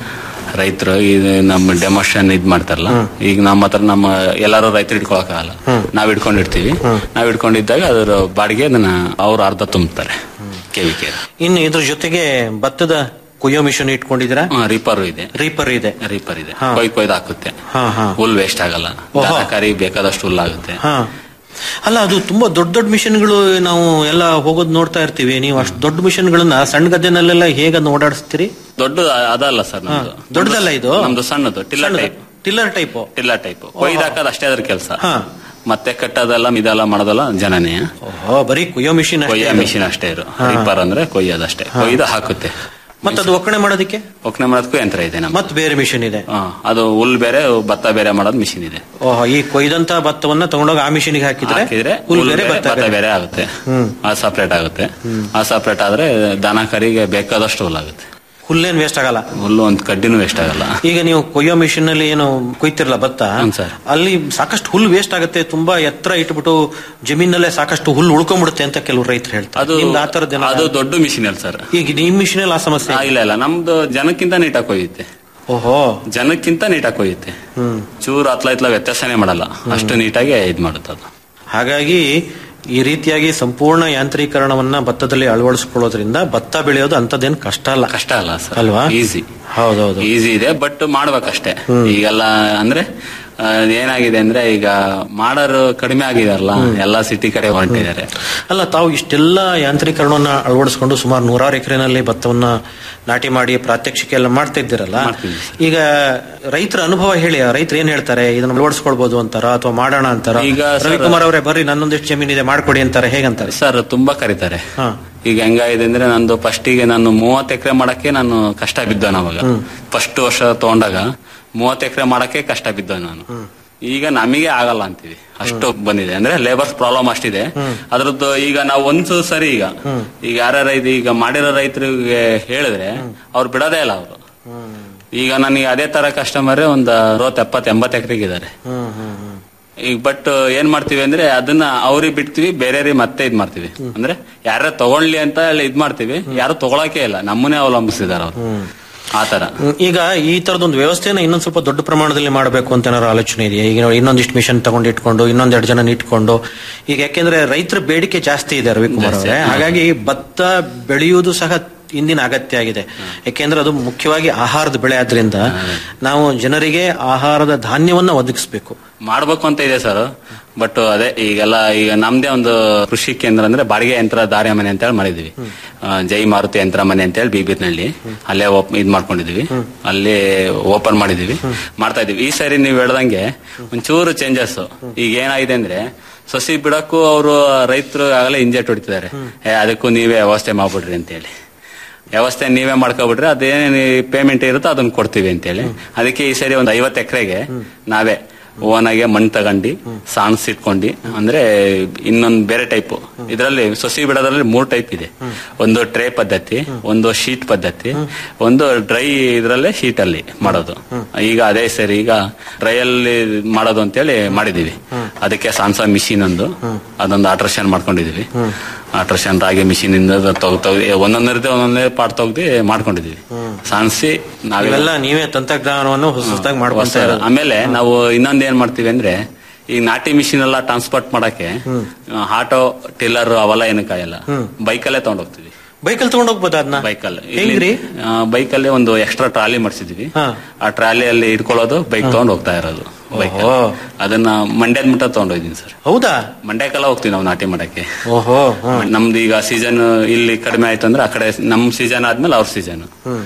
ರೈತರು ಇದು ನಮ್ಮ ಡೆಮೋಷನ್ ಇದ್ ಮಾಡ್ತಾರಲ್ಲ ಈಗ ನಮ್ಮ ಹತ್ರ ನಮ್ಮ ಎಲ್ಲಾರು ರೈತರು ಇಟ್ಕೊಳಕಾಗಲ್ಲ ನಾವ್ ಇಟ್ಕೊಂಡಿರ್ತೀವಿ ನಾವ್ ಇಟ್ಕೊಂಡಿದ್ದಾಗ ಅದ್ರ ಬಾಡಿಗೆ ಅದನ್ನ ಅವ್ರು ಅರ್ಧ ತುಂಬ್ತಾರೆ ಕೆವಿಕೆ ಇನ್ನು ಇದ್ರ ಜೊತೆಗೆ ಭತ್ತದ ಕುಯ್ಯೋ ಮಿಷನ್ ಇಟ್ಕೊಂಡಿದ್ದೀರಾ ರೀಪರ್ ಇದೆ ರೀಪರ್ ಇದೆ ರೀಪರ್ ಇದೆ ಹಾ. ಕೊಯ್ ಕೊಯ್ದು ಹಾಕುತ್ತೆ ಹಾ ಹಾ ಹುಲ್ ವೇಸ್ಟ್ ಆಗಲ್ಲ ಓಹೋ. ತರಕಾರಿ ಬೇಕಾದಷ್ಟು ಹುಲ್ ಆಗುತ್ತೆ ಹಾ ಅಲ್ಲ ಅದು ತುಂಬಾ ದೊಡ್ಡ ದೊಡ್ಡ ಮಿಷನ್ಗಳು ನಾವು ಎಲ್ಲ ಹೋಗೋದ್ ನೋಡ್ತಾ ಇರ್ತೀವಿ ನೀವು ಅಷ್ಟು ದೊಡ್ಡ ಮಿಷನ್ಗಳನ್ನ ಸಣ್ಣ ಗದ್ದೆನಲ್ಲೆಲ್ಲ ಹೇಗೆ ಅದನ್ನ ಓಡಾಡಿಸ್ತೀರಿ ದೊಡ್ಡ ಅದಲ್ಲ ಸರ್ ನಮ್ದು ದೊಡ್ಡದಲ್ಲ ಇದು ನಮ್ದು ಸಣ್ಣದು tiller type tiller type tiller type ಕೊಯ್ದು ಹಾಕೋದು ಅಷ್ಟೇ ಅದ್ರ ಕೆಲಸ ಹಾ. ಮತ್ತೆ ಕಟ್ಟೋದೆಲ್ಲ ಇದೆಲ್ಲ ಮಾಡೋದಲ್ಲ ಜನನೇ ಓಹೋ ಬರೀ ಕುಯ್ಯೋ ಮಿಷಿನ್ ಕೊಯ್ಯ ಮಿಷಿನ್ ಅಷ್ಟೇ ಇರು ರಿಪರ್ ಅಂದ್ರೆ ಕೊಯ್ಯೋದಷ್ಟೇ ಕೊಯ್ದು ಹಾಕುತ್ತೆ ಮತ್ತೆ ಅದು ಒಕ್ಕಣೆ ಮಾಡೋದಕ್ಕೆ ಒಕ್ಕಣೆ ಮಾಡೋದಕ್ಕೂ ಯಂತ್ರ ಇದೆ ನಮ್ಮ ಮತ್ತೆ ಬೇರೆ ಮಿಷಿನ್ ಇದೆ ಅದು ಹುಲ್ ಬೇರೆ ಭತ್ತ ಬೇರೆ ಮಾಡೋದು ಮಿಷಿನ್ ಇದೆ ಓಹೋ ಈ ಕೊಯ್ದಂತ ಭತ್ತವನ್ನ ತಗೊಂಡೋಗಿ ಆ ಮಿಷಿನ್ಗೆ ಹಾಕಿದ್ರೆ ಹಾಕಿದ್ರೆ ಹುಲ್ ಹುಲ್ ಬೇರೆ ಬೇರೆ ಭತ್ತ ಭತ್ತ ಬೇರೆ ಬೇರೆ ಆಗುತ್ತೆ ಹ್ಮ್. ಆ ಸಪ್ರೇಟ್ ಆಗುತ್ತೆ ಆ ಸಪ್ರೇಟ್ ಆದ್ರೆ ದನ ಕರಿಗೆ ಬೇಕಾದಷ್ಟು ಹುಲ್ ಆಗುತ್ತೆ ಹುಲ್ಲೇನ್ ವೇಸ್ಟ್ ಆಗಲ್ಲ ಹುಲ್ಲು ಒಂದ್ ಕಡ್ಡಿನೂ ವೇಸ್ಟ್ ಆಗಲ್ಲ ಈಗ ನೀವು ಕೊಯ್ಯೋ ಮಿಷಿನ್ ಅಲ್ಲಿ ಏನು ಕೊಯ್ತಿರಲ್ಲ ಭತ್ತ ಸರ್. ಅಲ್ಲಿ ಸಾಕಷ್ಟು ಹುಲ್ಲು ವೇಸ್ಟ್ ಆಗುತ್ತೆ ತುಂಬಾ ಎತ್ತರ ಇಟ್ಬಿಟ್ಟು ಜಮೀನಲ್ಲೇ ಸಾಕಷ್ಟು ಹುಲ್ಲು ಉಳ್ಕೊಂಡ್ಬಿಡುತ್ತೆ ಅಂತ ಕೆಲವು ರೈತರು ಹೇಳ್ತಾರೆ ಅದು ನಿಮ್ದು ಆ ಥರದ್ದು ಅದು ದೊಡ್ಡ ಮಿಷಿನ್ ಅಲ್ಲ ಸರ್ ಈಗ ನಿಮ್ ಮಿಷಿನ್ ಅಲ್ಲಿ ಆ ಸಮಸ್ಯೆ ಆ, ಇಲ್ಲ ಇಲ್ಲ ನಮ್ದು ಜನಕ್ಕಿಂತ ನೀಟಾಗಿ ಕೊಯ್ಯುತ್ತೆ ಓಹೋ ಜನಕ್ಕಿಂತ ನೀಟಾಗಿ ಕೊಯ್ಯುತ್ತೆ ಹ್ಮ್ ಚೂರು ಹತ್ಲ ಇತ್ಲ ವ್ಯತ್ಯಾಸನೇ ಮಾಡಲ್ಲ ಅಷ್ಟು ನೀಟಾಗಿ ಇದ್ ಮಾಡುತ್ತೆ ಅದು ಹಾಗಾಗಿ ಈ ರೀತಿಯಾಗಿ ಸಂಪೂರ್ಣ ಯಾಂತ್ರೀಕರಣವನ್ನ ಭತ್ತದಲ್ಲಿ ಅಳವಡಿಸ್ಕೊಳ್ಳೋದ್ರಿಂದ ಭತ್ತ ಬೆಳೆಯೋದು ಅಂತದೇನು ಕಷ್ಟ ಅಲ್ಲ ಕಷ್ಟ ಅಲ್ಲ ಸರ್ ಅಲ್ವಾ ಈಸಿ ಹೌದೌದು ಈಸಿ ಇದೆ ಬಟ್ ಮಾಡ್ಬೇಕಷ್ಟೇ ಈಗೆಲ್ಲ ಅಂದ್ರೆ ಆ, ಏನಾಗಿದೆ ಅಂದ್ರೆ ಈಗ ಮಾಡೋರು ಕಡಿಮೆ ಆಗಿದಾರಲ್ಲ ಎಲ್ಲಾ ಸಿಟಿ ಕಡೆ ಹೊರಟಿದ್ದಾರೆ ಅಲ್ಲ ತಾವು ಇಷ್ಟೆಲ್ಲ ಯಾಂತ್ರೀಕರಣವನ್ನ ಅಳವಡಿಸ್ಕೊಂಡು ಸುಮಾರು ನೂರಾರು ಎಕರೆನಲ್ಲಿ ಭತ್ತವನ್ನ ನಾಟಿ ಮಾಡಿ ಪ್ರಾತ್ಯಕ್ಷಿಕೆ ಎಲ್ಲ ಮಾಡ್ತಾ ಇದ್ದೀರಲ್ಲ ಈಗ ರೈತರ ಅನುಭವ ಹೇಳಿ ರೈತರು ಏನ್ ಹೇಳ್ತಾರೆ ಇದನ್ನ ಅಳವಡಿಸ್ಕೊಳ್ಬಹುದು ಅಂತಾರ ಅಥವಾ ಮಾಡೋಣ ಅಂತಾರ ಈಗ ಸರ್- ರವಿಕುಮಾರ್ ಅವರೇ ಬರ್ರಿ ನನ್ನೊಂದಿಷ್ಟು ಜಮೀನಿದೆ ಮಾಡ್ಕೊಡಿ ಅಂತಾರೆ ಹೇಗಂತಾರೆ ಸರ್ ತುಂಬಾ ಕರೀತಾರೆ ಈಗ ಹೆಂಗಾಗಿದೆ ಅಂದ್ರೆ ನಂದು ಫಸ್ಟಿಗೆ ನಾನು ಮೂವತ್ತು ಎಕರೆ ಮಾಡಕ್ಕೆ ನಾನು ಕಷ್ಟ ಬಿದ್ದವನು ಅವಾಗ ಫಸ್ಟ್ ವರ್ಷ ತಗೊಂಡಾಗ ಮೂವತ್ತು ಎಕರೆ ಮಾಡಕ್ಕೆ ಕಷ್ಟ ಬಿದ್ದವ ನಾನು ಈಗ ನಮಗೆ ಆಗಲ್ಲ ಅಂತೀವಿ ಅಷ್ಟು ಬಂದಿದೆ ಅಂದ್ರೆ ಲೇಬರ್ಸ್ ಪ್ರಾಬ್ಲಮ್ ಅಷ್ಟಿದೆ ಅದ್ರದ್ದು ಈಗ ನಾವು ಒಂದು ಸರಿ ಈಗ ಈಗ ಯಾರ್ಯಾರ ಇದು ಈಗ ಮಾಡಿರೋ ರೈತರಿಗೆ ಹೇಳಿದ್ರೆ ಅವ್ರು ಬಿಡೋದೇ ಇಲ್ಲ ಅವರು ಈಗ ನನಗೆ ಅದೇ ತರ ಕಸ್ಟಮರ್ ಒಂದ್ ಅರವತ್ ಎಪ್ಪತ್ ಎಂಬತ್ ಎಕರೆಗೆ ಇದಾರೆ ಈಗ ಬಟ್ ಏನ್ ಮಾಡ್ತೀವಿ ಅಂದ್ರೆ ಅದನ್ನ ಅವ್ರಿಗೆ ಬಿಡ್ತೀವಿ ಬೇರೆಯವ್ರಿಗೆ ಮತ್ತೆ ಇದ್ ಮಾಡ್ತೀವಿ ಅಂದ್ರೆ ಯಾರ ತಗೊಳ್ಳಿ ಅಂತ ಹೇಳಿ ಇದ್ ಮಾಡ್ತೀವಿ ಯಾರು ತಗೊಳಕ್ಕೆ ಇಲ್ಲ ನಮ್ಮನ್ನೇ ಅವಲಂಬಿಸಿದಾರ ಅವ್ರು ಆತರ ಹ್ಮ್, ಈಗ ಈ ತರದೊಂದು ವ್ಯವಸ್ಥೆನ ಇನ್ನೊಂದ್ ಸ್ವಲ್ಪ ದೊಡ್ಡ ಪ್ರಮಾಣದಲ್ಲಿ ಮಾಡಬೇಕು ಅಂತ ಏನಾದ್ರು ಆಲೋಚನೆ ಇದೆಯಾ ಈಗ ನೋಡಿ ಇನ್ನೊಂದಿಷ್ಟು ಮಿಷನ್ ತಗೊಂಡು ಇಟ್ಕೊಂಡು ಇನ್ನೊಂದೆರಡು ಜನ ಇಟ್ಕೊಂಡು ಈಗ ಯಾಕೆಂದ್ರೆ ರೈತರ ಬೇಡಿಕೆ ಜಾಸ್ತಿ ಇದೆ ರವಿಕುಮಾರ್ ಜಾಸ್ತಿ. ಅವರೇ ಹಾಗಾಗಿ ಭತ್ತ ಬೆಳೆಯುವುದು ಸಹ ಇಂದಿನ ಅಗತ್ಯ ಆಗಿದೆ ಯಾಕೆಂದ್ರೆ ಅದು ಮುಖ್ಯವಾಗಿ ಆಹಾರದ ಬೆಳೆ ಆದ್ರಿಂದ ನಾವು ಜನರಿಗೆ ಆಹಾರದ ಧಾನ್ಯವನ್ನ ಒದಗಿಸಬೇಕು ಮಾಡ್ಬೇಕು ಅಂತ ಇದೆ ಸರ್ ಬಟ್ ಅದೇ ಈಗೆಲ್ಲ ಈಗ ನಮ್ದೇ ಒಂದು ಕೃಷಿ ಕೇಂದ್ರ ಅಂದ್ರೆ ಬಾಡಿಗೆ ಯಂತ್ರ ದಾರಿ ಮನೆ ಅಂತ ಹೇಳಿ ಮಾಡಿದ್ವಿ ಆ, ಜೈ ಮಾರುತಿ ಯಂತ್ರ ಮನೆ ಅಂತ ಹೇಳಿ ಬೀಬಿರ್ನಲ್ಲಿ ಅಲ್ಲೇ op- ಇದ್ ಮಾಡ್ಕೊಂಡಿದೀವಿ ಅಲ್ಲಿ ಓಪನ್ ಮಾಡಿದೀವಿ ಮಾಡ್ತಾ ಇದೀವಿ ಈ ಸಾರಿ ನೀವು ಹೇಳ್ದಂಗೆ ಒಂಚೂರು ಚೇಂಜಸ್ ಈಗ ಏನಾಗಿದೆ ಅಂದ್ರೆ ಸಸಿ ಬಿಡಕ್ಕೂ ಅವರು ರೈತರು ಆಗಲೇ ಇಂಜೆಟ್ ಹೊಡಿತಿದ್ದಾರೆ ಏ ಅದಕ್ಕೂ ನೀವೇ ವ್ಯವಸ್ಥೆ ಮಾಡ್ಬಿಡ್ರಿ ಅಂತ ಹೇಳಿ ವ್ಯವಸ್ಥೆ ನೀವೇ ಮಾಡ್ಕೊಬಿಟ್ರೆ ಅದೇನು ಪೇಮೆಂಟ್ ಇರುತ್ತೋ ಅದನ್ನ ಕೊಡ್ತೀವಿ ಅಂತೇಳಿ ಅದಕ್ಕೆ ಈ ಸರಿ ಒಂದು ಐವತ್ತು ಎಕರೆಗೆ ನಾವೇ ಓನಾಗೆ ಮಣ್ಣು ತಗೊಂಡು ಸಾಣ್ಸ್ ಇಟ್ಕೊಂಡು ಅಂದ್ರೆ ಇನ್ನೊಂದು ಬೇರೆ ಟೈಪ್ ಇದರಲ್ಲಿ ಸಸಿ ಬಿಡೋದ್ರಲ್ಲಿ ಮೂರ್ ಟೈಪ್ ಇದೆ ಒಂದು ಟ್ರೇ ಪದ್ಧತಿ ಒಂದು ಶೀಟ್ ಪದ್ಧತಿ ಒಂದು ಡ್ರೈ ಇದ್ರಲ್ಲೇ ಶೀಟ್ ಅಲ್ಲಿ ಮಾಡೋದು ಈಗ ಅದೇ ಸರಿ ಈಗ ಡ್ರೈ ಅಲ್ಲಿ ಮಾಡೋದು ಅಂತೇಳಿ ಮಾಡಿದೀವಿ ಅದಕ್ಕೆ ಸಾನ್ಸಾ ಮಿಷಿನ್ ಒಂದು ಅದೊಂದು ಆಲ್ಟ್ರೇಷನ್ ಮಾಡ್ಕೊಂಡಿದೀವಿ ಆಲ್ಟ್ರೇಷನ್ ರಾಗಿ ಮಿಷಿನ್ ಇಂದ ತೆಗ್ ತೆಗ್ದು ಒಂದೊಂದಿರದೆ ಒಂದೊಂದೇ ಪಾರ್ಟ್ ತೆಗ್ದು ಮಾಡ್ಕೊಂಡಿದೀವಿ ಸಾನ್ಸಿ ನಾವೆಲ್ಲ ಇವೆಲ್ಲ ನೀವೇ ತಂತ್ರಜ್ಞಾನವನ್ನು ಹೊಸದಾಗಿ ಮಾಡ್ಕೊಂತ ಹೊಸ- ಇರೋದು. ಆಮೇಲೆ ನಾವು ಇನ್ನೊಂದ್ ಏನ್ ಮಾಡ್ತೀವಿ ಅಂದ್ರೆ ಈ ನಾಟಿ ಮಿಷಿನ್ ಎಲ್ಲ ಟ್ರಾನ್ಸ್ಪೋರ್ಟ್ ಮಾಡಕ್ಕೆ ಆಟೋ ಟಿಲ್ಲರ್ ಅವೆಲ್ಲ ಏನು ಕಾಯಲ್ಲ ಬೈಕಲ್ಲೇ ತಗೊಂಡೋಗ್ತೀವಿ ಬೈಕಲ್ಲಿ ತಗೊಂಡ್ ಹೋಗ್ಬೋದು ಅದನ್ನ ಬೈಕಲ್ಲಿ ಹೆಂಗ್ರಿ? ಬೈಕಲ್ಲಿ ಒಂದು ಎಕ್ಸ್ಟ್ರಾ ಟ್ರಾಲಿ ಮಾಡಿಸಿದ್ವಿ ಆ ಟ್ರಾಲಿಯಲ್ಲಿ ಇಟ್ಕೊಳ್ಳೋದು ಬೈಕ್ ತಗೊಂಡ್ ಹೋಗ್ತಾ ಇರೋದು ಬೈಕ್ ಅದನ್ನ ಮಂಡ್ಯದ ಮಟ್ಟ ತಗೊಂಡೋಗಿದ್ದೀನಿ ಸರ್ ಹೌದಾ ಮಂಡ್ಯಕ್ಕೆಲ್ಲ ಹೋಗ್ತೀವಿ ನಾವು ನಾಟಿ ಮಾಡಕ್ಕೆ ಓಹೋ ನಮ್ದು ಈಗ ಸೀಸನ್ ಇಲ್ಲಿ ಕಡಿಮೆ ಆಯ್ತು ಅಂದ್ರೆ ಆ ಕಡೆ ನಮ್ ಸೀಸನ್ ಆದ್ಮೇಲೆ ಅವ್ರ ಸೀಸನ್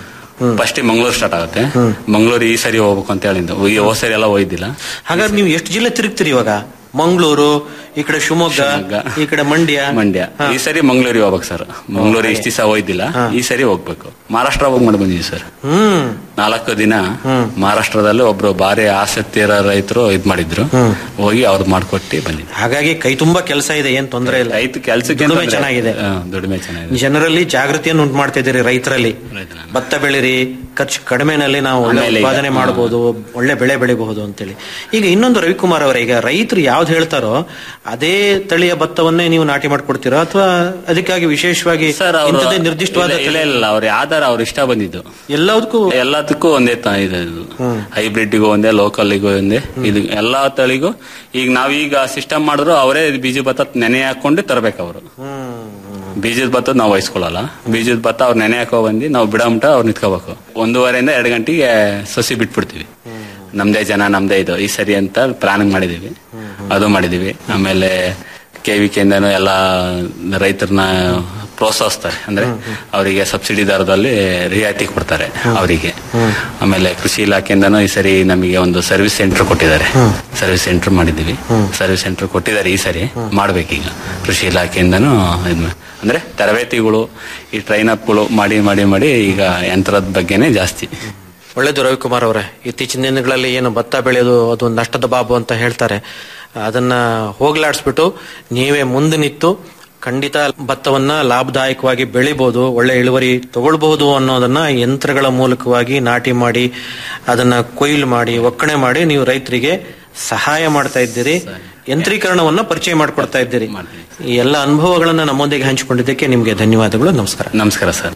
ಫಸ್ಟ್ ಮಂಗಳೂರು ಸ್ಟಾರ್ಟ್ ಆಗುತ್ತೆ ಮಂಗಳೂರು ಈ ಸರಿ ಹೋಗ್ಬೇಕು ಅಂತ ಹೇಳಿದ್ದು ಈ ಹೋದ್ ಸರಿ ಎಲ್ಲ ಹೋಯ್ದಿಲ್ಲ ಹಾಗಾದ್ರೆ ನೀವು ಎಷ್ಟು ಜಿಲ್ಲೆ ತಿರುಗ್ತೀರಿ ಇವಾಗ ಮಂಗಳೂರು ಈ ಕಡೆ ಶಿವಮೊಗ್ಗ ಈ ಕಡೆ ಮಂಡ್ಯ ಮಂಡ್ಯ ಈ ಸರಿ ಮಂಗಳೂರಿಗೆ ಹೋಗ್ಬೇಕು ಸರ್ ಮಂಗಳೂರು ಇಷ್ಟ ದಿವಸ ಹೋಯ್ದಿಲ್ಲ ಈ ಸರಿ ಹೋಗ್ಬೇಕು ಮಹಾರಾಷ್ಟ್ರ ಹೋಗಿ ಮಾಡಿ ಬಂದಿದ್ವಿ ಸರ್ ಹ್ಮ್ ನಾಲ್ಕು ದಿನ ಮಹಾರಾಷ್ಟ್ರದಲ್ಲಿ ಒಬ್ರು ಭಾರಿ ಆಸಕ್ತಿ ಇರೋ ರೈತರು ಇದ್ ಮಾಡಿದ್ರು ಹೋಗಿ ಅವ್ರು ಮಾಡ್ಕೊಟ್ಟು ಬಂದಿದ್ವಿ ಹಾಗಾಗಿ ಕೈ ತುಂಬಾ ಕೆಲಸ ಇದೆ ಏನ್ ತೊಂದರೆ ಇಲ್ಲ ರೈತ ಕೆಲ್ಸಕ್ಕೆ ದುಡಿಮೆ ಅಂತಂದ್ರೆ- ಚೆನ್ನಾಗಿದೆ ಹಾ, ದುಡಿಮೆ ಚೆನ್ನಾಗಿದೆ ಜನರಲ್ಲಿ ಜಾಗೃತಿಯನ್ನು ಉಂಟು ಮಾಡ್ತಾ ಇದ್ದೀರಿ ರೈತರಲ್ಲಿ ಭತ್ತ ಬೆಳಿರಿ ಖರ್ಚು ಕಡಿಮೆನಲ್ಲಿ ನಾವು ಒಳ್ಳೆ ಆಮೇಲೆ ಈಗ- ಉತ್ಪಾದನೆ ಮಾಡಬಹುದು ಒಳ್ಳೆ ಬೆಳೆ ಬೆಳಿಬಹುದು ಅಂತೇಳಿ ಈಗ ಇನ್ನೊಂದು ರವಿಕುಮಾರ್ ಅವರೇ ಈಗ ರೈತರು ಯಾವ್ದು ಹೇಳ್ತಾರೋ ಅದೇ ತಳಿಯ ಭತ್ತವನ್ನೇ ನೀವು ನಾಟಿ ಮಾಡ್ಕೊಡ್ತೀರಾ ಅಥವಾ ಅದಕ್ಕಾಗಿ ವಿಶೇಷವಾಗಿ ಸರ್ ಅವ್ರು- ಇಂಥದ್ದೇ ನಿರ್ದಿಷ್ಟವಾದ ಇಲ್ಲ ಇಲ್ಲ, ಇಲ್ಲ ಅವ್ರ ಯಾವ್ದಾರ ಅವ್ರ ಇಷ್ಟ ಬಂದಿದ್ದು ಎಲ್ಲದಕ್ಕೂ ಎಲ್ಲದಕ್ಕೂ ಒಂದೇ ತ ಇದು ಹೈಬ್ರಿಡ್ಗೂ ಒಂದೇ ಲೋಕಲ್ಗೂ ಒಂದೇ ಇದು ಎಲ್ಲಾ ತಳಿಗೂ ಈಗ ನಾವೀಗ ಸಿಸ್ಟಮ್ ಮಾಡಿದ್ರು ಅವರೇ ಬೀಜ ಭತ್ತ ನೆನೆ ಹಾಕೊಂಡು ತರಬೇಕು ಅವರು ಬೀಜದ ಭತ್ತ ನಾವು ವಹಿಸ್ಕೊಳ್ಳಲ್ಲ ಬೀಜದ ಭತ್ತ ಅವ್ರು ನೆನೆ ಹಾಕೋ ಬಂದು ನಾವು ಬಿಡಮಟ ಅವ್ರು ನಿಂತ್ಕೋಬೇಕು ಒಂದೂವರೆಯಿಂದ ಎರಡು ಗಂಟೆಗೆ ಸಸಿ ಬಿಟ್ಬಿಡ್ತೀವಿ ನಮ್ದೇ ಜನ ನಮ್ದೇ ಇದು ಈ ಸರಿ ಅಂತ ಪ್ಲಾನಿಂಗ್ ಮಾಡಿದೀವಿ ಅದು ಮಾಡಿದೀವಿ ಆಮೇಲೆ ಕೆ ವಿ ಕೆಂದನು ಎಲ್ಲ ರೈತರನ್ನ ಪ್ರೋತ್ಸಾಹಿಸ್ತಾರೆ ಅಂದ್ರೆ ಅವರಿಗೆ ಸಬ್ಸಿಡಿ ದರದಲ್ಲಿ ರಿಯಾಯಿತಿ ಕೊಡ್ತಾರೆ ಅವರಿಗೆ ಆಮೇಲೆ ಕೃಷಿ ಇಲಾಖೆಯಿಂದನೂ ಈ ಸರಿ ನಮಗೆ ಒಂದು ಸರ್ವಿಸ್ ಸೆಂಟರ್ ಕೊಟ್ಟಿದ್ದಾರೆ ಸರ್ವಿಸ್ ಸೆಂಟರ್ ಮಾಡಿದೀವಿ ಸರ್ವಿಸ್ ಸೆಂಟರ್ ಕೊಟ್ಟಿದ್ದಾರೆ ಈ ಸರಿ ಮಾಡ್ಬೇಕೀಗ ಕೃಷಿ ಇಲಾಖೆಯಿಂದನೂ ಇದ್ ಮಾ- ಅಂದ್ರೆ ತರಬೇತಿಗಳು ಈ ಟ್ರೈನ್ ಅಪ್ಗಳು ಮಾಡಿ ಮಾಡಿ ಮಾಡಿ ಈಗ ಯಂತ್ರದ ಬಗ್ಗೆನೇ ಜಾಸ್ತಿ ಒಳ್ಳೇದು ರವಿಕುಮಾರ್ ಅವರೇ ಇತ್ತೀಚಿನ ದಿನಗಳಲ್ಲಿ ಏನು ಭತ್ತ ಬೆಳೆಯೋದು ಅದು ಒಂದು ನಷ್ಟದ ಬಾಬು ಅಂತ ಹೇಳ್ತಾರೆ ಅದನ್ನ ಹೋಗ್ಲಾಡಿಸ್ಬಿಟ್ಟು ನೀವೇ ಮುಂದೆ ನಿಂತು ಖಂಡಿತ ಭತ್ತವನ್ನ ಲಾಭದಾಯಕವಾಗಿ ಬೆಳಿಬಹುದು ಒಳ್ಳೆ ಇಳುವರಿ ತಗೊಳ್ಬಹುದು ಅನ್ನೋದನ್ನ ಯಂತ್ರಗಳ ಮೂಲಕವಾಗಿ ನಾಟಿ ಮಾಡಿ ಅದನ್ನ ಕೊಯ್ಲು ಮಾಡಿ ಒಕ್ಕಣೆ ಮಾಡಿ ನೀವು ರೈತರಿಗೆ ಸಹಾಯ ಮಾಡ್ತಾ ಇದ್ದೀರಿ ಯಂತ್ರೀಕರಣವನ್ನ ಪರಿಚಯ ಮಾಡಿಕೊಡ್ತಾ ಇದ್ದೀರಿ ಈ ಎಲ್ಲ ಅನುಭವಗಳನ್ನ ನಮ್ಮೊಂದಿಗೆ ಹಂಚಿಕೊಂಡಿದ್ದಕ್ಕೆ ನಿಮಗೆ ಧನ್ಯವಾದಗಳು ನಮಸ್ಕಾರ ನಮಸ್ಕಾರ ಸರ್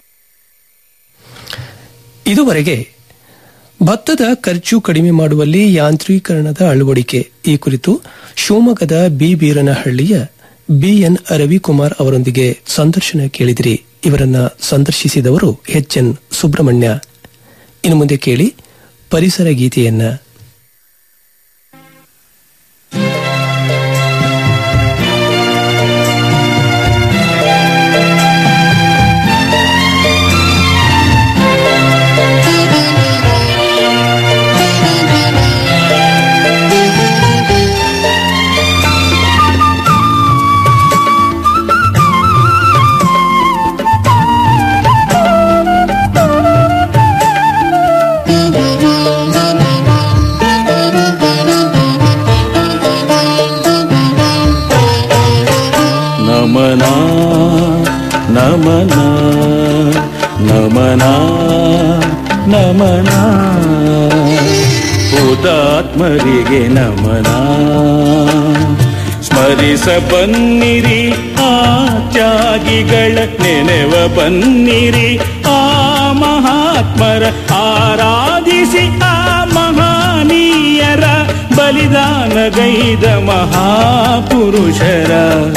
ಇದುವರೆಗೆ ಭತ್ತದ ಖರ್ಚು ಕಡಿಮೆ ಮಾಡುವಲ್ಲಿ ಯಾಂತ್ರೀಕರಣದ ಅಳವಡಿಕೆ ಈ ಕುರಿತು ಶಿವಮೊಗ್ಗದ ಬಿ ಬೀರನಹಳ್ಳಿಯ ಬಿಎನ್ ರವಿಕುಮಾರ್ ಅವರೊಂದಿಗೆ ಸಂದರ್ಶನ ಕೇಳಿದಿರಿ ಇವರನ್ನ ಸಂದರ್ಶಿಸಿದವರು ಎಚ್ ಎನ್ ಸುಬ್ರಹ್ಮಣ್ಯ ಇನ್ನು ಮುಂದೆ ಕೇಳಿ ಪರಿಸರ ಗೀತೆಯನ್ನ ನಮನ ನಮನ ನಮನ ನಮನ ಓ ಹುತಾತ್ಮರಿಗೆ ನಮನ ಸ್ಮರಿಸ ಬನ್ನಿರಿ ಆ ತ್ಯಾಗಿಗಳ ನೆನೆವ ಬನ್ನಿರಿ ಆ ಮಹಾತ್ಮರ ಆರಾಧಿಸಿ ಆ ಮಹಾನೀಯರ ಬಲಿದಾನಗೈದ ಮಹಾಪುರುಷರ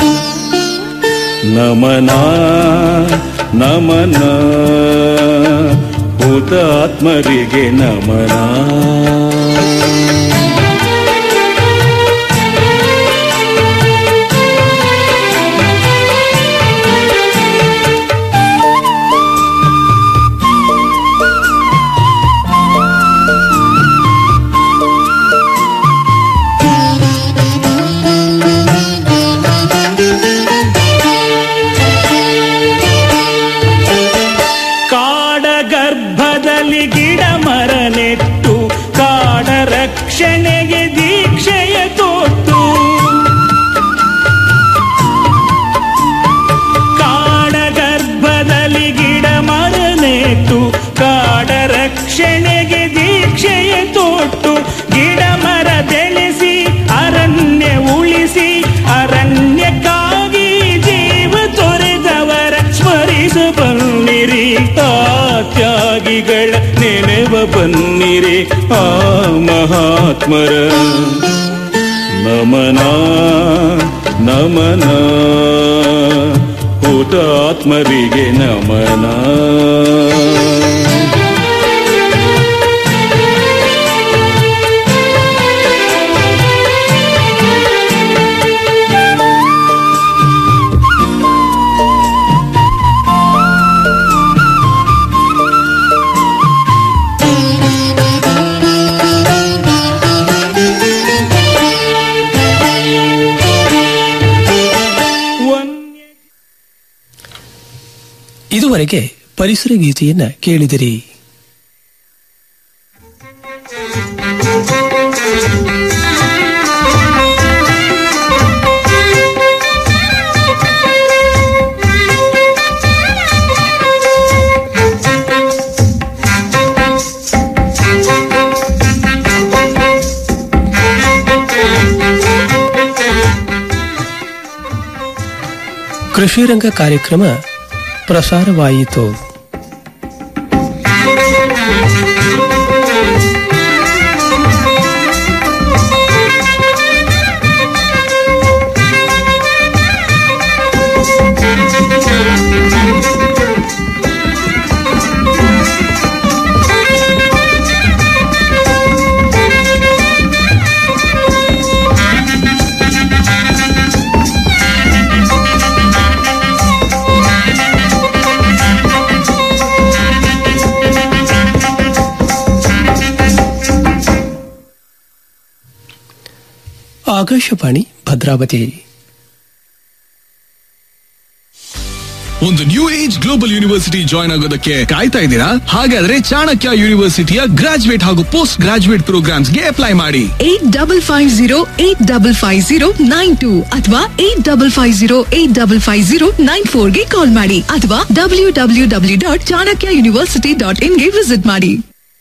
ನಮನ ನಮನ ಹುತಾತ್ಮರಿಗೆ ನಮನ ಕಾಡ ಗರ್ಭದಲ್ಲಿ ಗಿಡ ಮರ ನೆಟ್ಟು ಕಾಡ ರಕ್ಷಣೆಗೆ ದೀಕ್ಷೆಯ ತೊಟ್ಟು ಕಾಡ ಗರ್ಭದಲ್ಲಿ ಗಿಡ ಮರ ನೆಟ್ಟು ಕಾಡ ರಕ್ಷಣೆಗೆ ದೀಕ್ಷೆಯ ತೊಟ್ಟು ಗಿಡ ಮರ ಬೆಳೆಸಿ ಅರಣ್ಯ ಉಳಿಸಿ ಅರಣ್ಯಕ್ಕಾಗಿ ಜೀವ ತೊರೆದವರ ಸ್ಮರಿಸ ಬನ್ನಿರಿ ಆ ತ್ಯಾಗಿಗಳ ನೆನೆವ ಬನ್ನಿರಿ ಆ ಮಹಾತ್ಮರ ನಮನ ನಮನ ಹುತಾತ್ಮರಿಗೆ ನಮನ ಇದುವರೆಗೆ ಪರಿಸರ ಗೀತೆಯನ್ನ ಕೇಳಿದಿರಿ ಕೃಷಿ ರಂಗ ಕಾರ್ಯಕ್ರಮ ಪ್ರಸಾರವಾಯಿತು ಆಕಾಶವಾಣಿ ಭದ್ರಾವತಿ ಒಂದು new age global university join ಆಗೋದಕ್ಕೆ ಕಾಯ್ತಾ ಇದ್ದೀರಾ ಹಾಗಾದ್ರೆ ಚಾಣಕ್ಯ ಯೂನಿವರ್ಸಿಟಿಯ ಗ್ರಾಜುಯೇಟ್ ಹಾಗೂ ಪೋಸ್ಟ್ ಗ್ರಾಜುಯೇಟ್ ಪ್ರೋಗ್ರಾಮ್ಸ್ಗೆ ಅಪ್ಲೈ ಮಾಡಿ eight double five zero eight double five zero nine two ಅಥವಾ eight double five zero eight double five zero nine ಫೋರ್ಗೆ ಕಾಲ್ ಮಾಡಿ ಅಥವಾ W W W dot Chanakya university dot ಇನ್ಗೆ ವಿಸಿಟ್ ಮಾಡಿ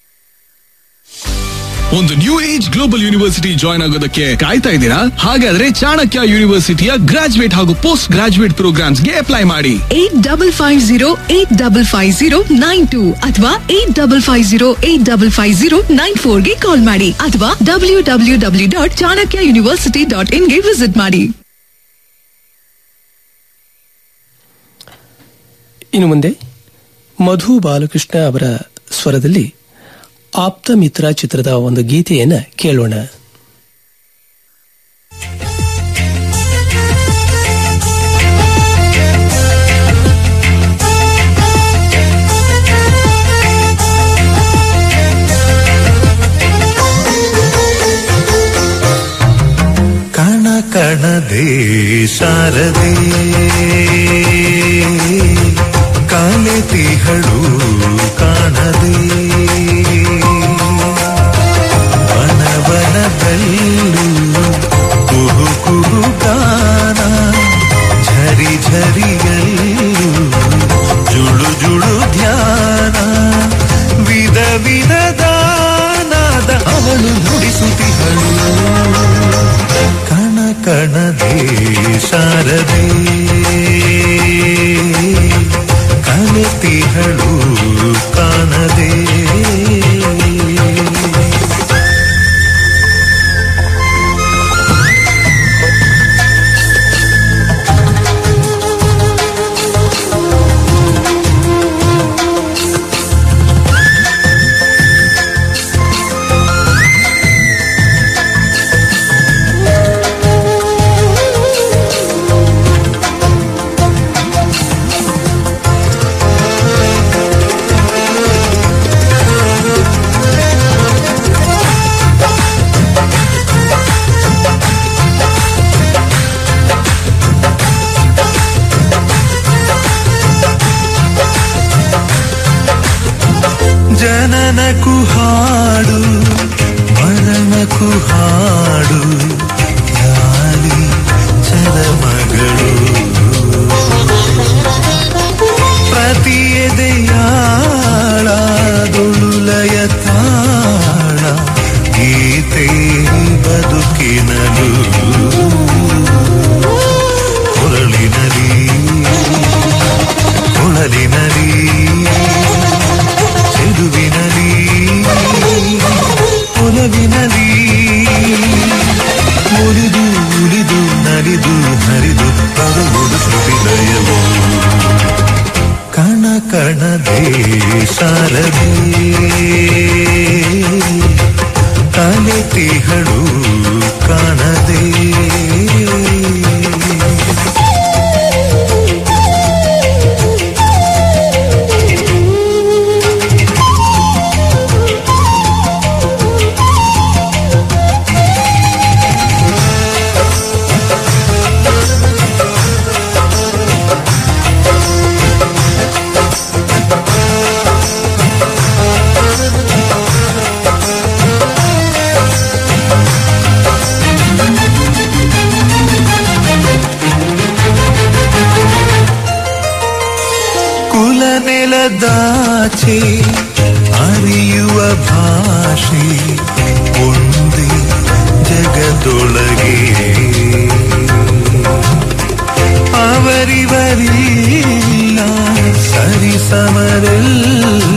ಒಂದು new age global university join ಆಗೋದಕ್ಕೆ ಕಾಯ್ತಾ ಇದ್ದೀರಾ ಹಾಗಾದ್ರೆ ಚಾಣಕ್ಯ ಯೂನಿವರ್ಸಿಟಿಯ ಗ್ರಾಜುಯೇಟ್ ಹಾಗೂ ಪೋಸ್ಟ್ ಗ್ರಾಜುಯೇಟ್ ಪ್ರೋಗ್ರಾಮ್ಸ್ಗೆ ಅಪ್ಲೈ ಮಾಡಿ eight double five zero eight double five zero nine two ಅಥವಾ eight double five zero eight double five zero nine ಫೋರ್ಗೆ ಕಾಲ್ ಮಾಡಿ ಅಥವಾ W W W dot Chanakya university dot ಇನ್ಗೆ ವಿಸಿಟ್ ಮಾಡಿ ಇನ್ನು ಮುಂದೆ ಮಧು ಬಾಲಕೃಷ್ಣ ಅವರ ಸ್ವರದಲ್ಲಿ ಆಪ್ತ ಮಿತ್ರ ಚಿತ್ರದ ಒಂದು ಗೀತೆಯನ್ನ ಕೇಳೋಣ ಕಣ ಕಣದೆ ಶಾರದೆ ಕಾಲೆತಿಹಳು ಕಾಣದೆ ವನವನದಲ್ಲೂ ಕುಹು ಕುಹು ಗಾನ ಝರಿ ಝರಿಯಲ್ಲೂ ಜುಳು ಜುಳು ಧ್ಯಾನ ವಿಧ ವಿಧದ ನಾದ ಅವ ಕೊಳಲು ನುಡಿಸುತ್ತಿಹಳು ಕಣ ಕಣದೇ ಶಾರದೆ ಕಲೆತಿಹಳು ಕಾಣದೆ ಜನನಕ್ಕೂ ಹಾಡು ಮರಣಕ್ಕೂ ಹಾಡು ಗಾಳಿ ಚರಮಗಳು ಪ್ರತಿ ಎದೆಯಾಳಾದುಳುಲಯ ತಾಳ ಗೀತೆ ಬದುಕಿನಲು ಕೊರಳಿನಲಿ ಕೊಳಲಿನಲಿ ಚೆಲುವಿನಲಿ ಒಲವಿನಲಿ ಮುರಿದು ಉಳಿದು ನಲಿದು ಹರಿದು ಬರುವುದು ಶ್ರುತಿಲಯವು ಕಣ ಕಣದೇ ಶಾರದೆ ಕಲೆತಿಹಳು ಕಾಣದೆ ಕುಲ ನೆಲದಾಚೆ ಅರಿಯುವ ಭಾಷೆ ಒಂದೇ ಜಗದೊಳಗೆ ಅವರಿವರಿಲ್ಲ ಸರಿ ಸಮರೆಲ್ಲ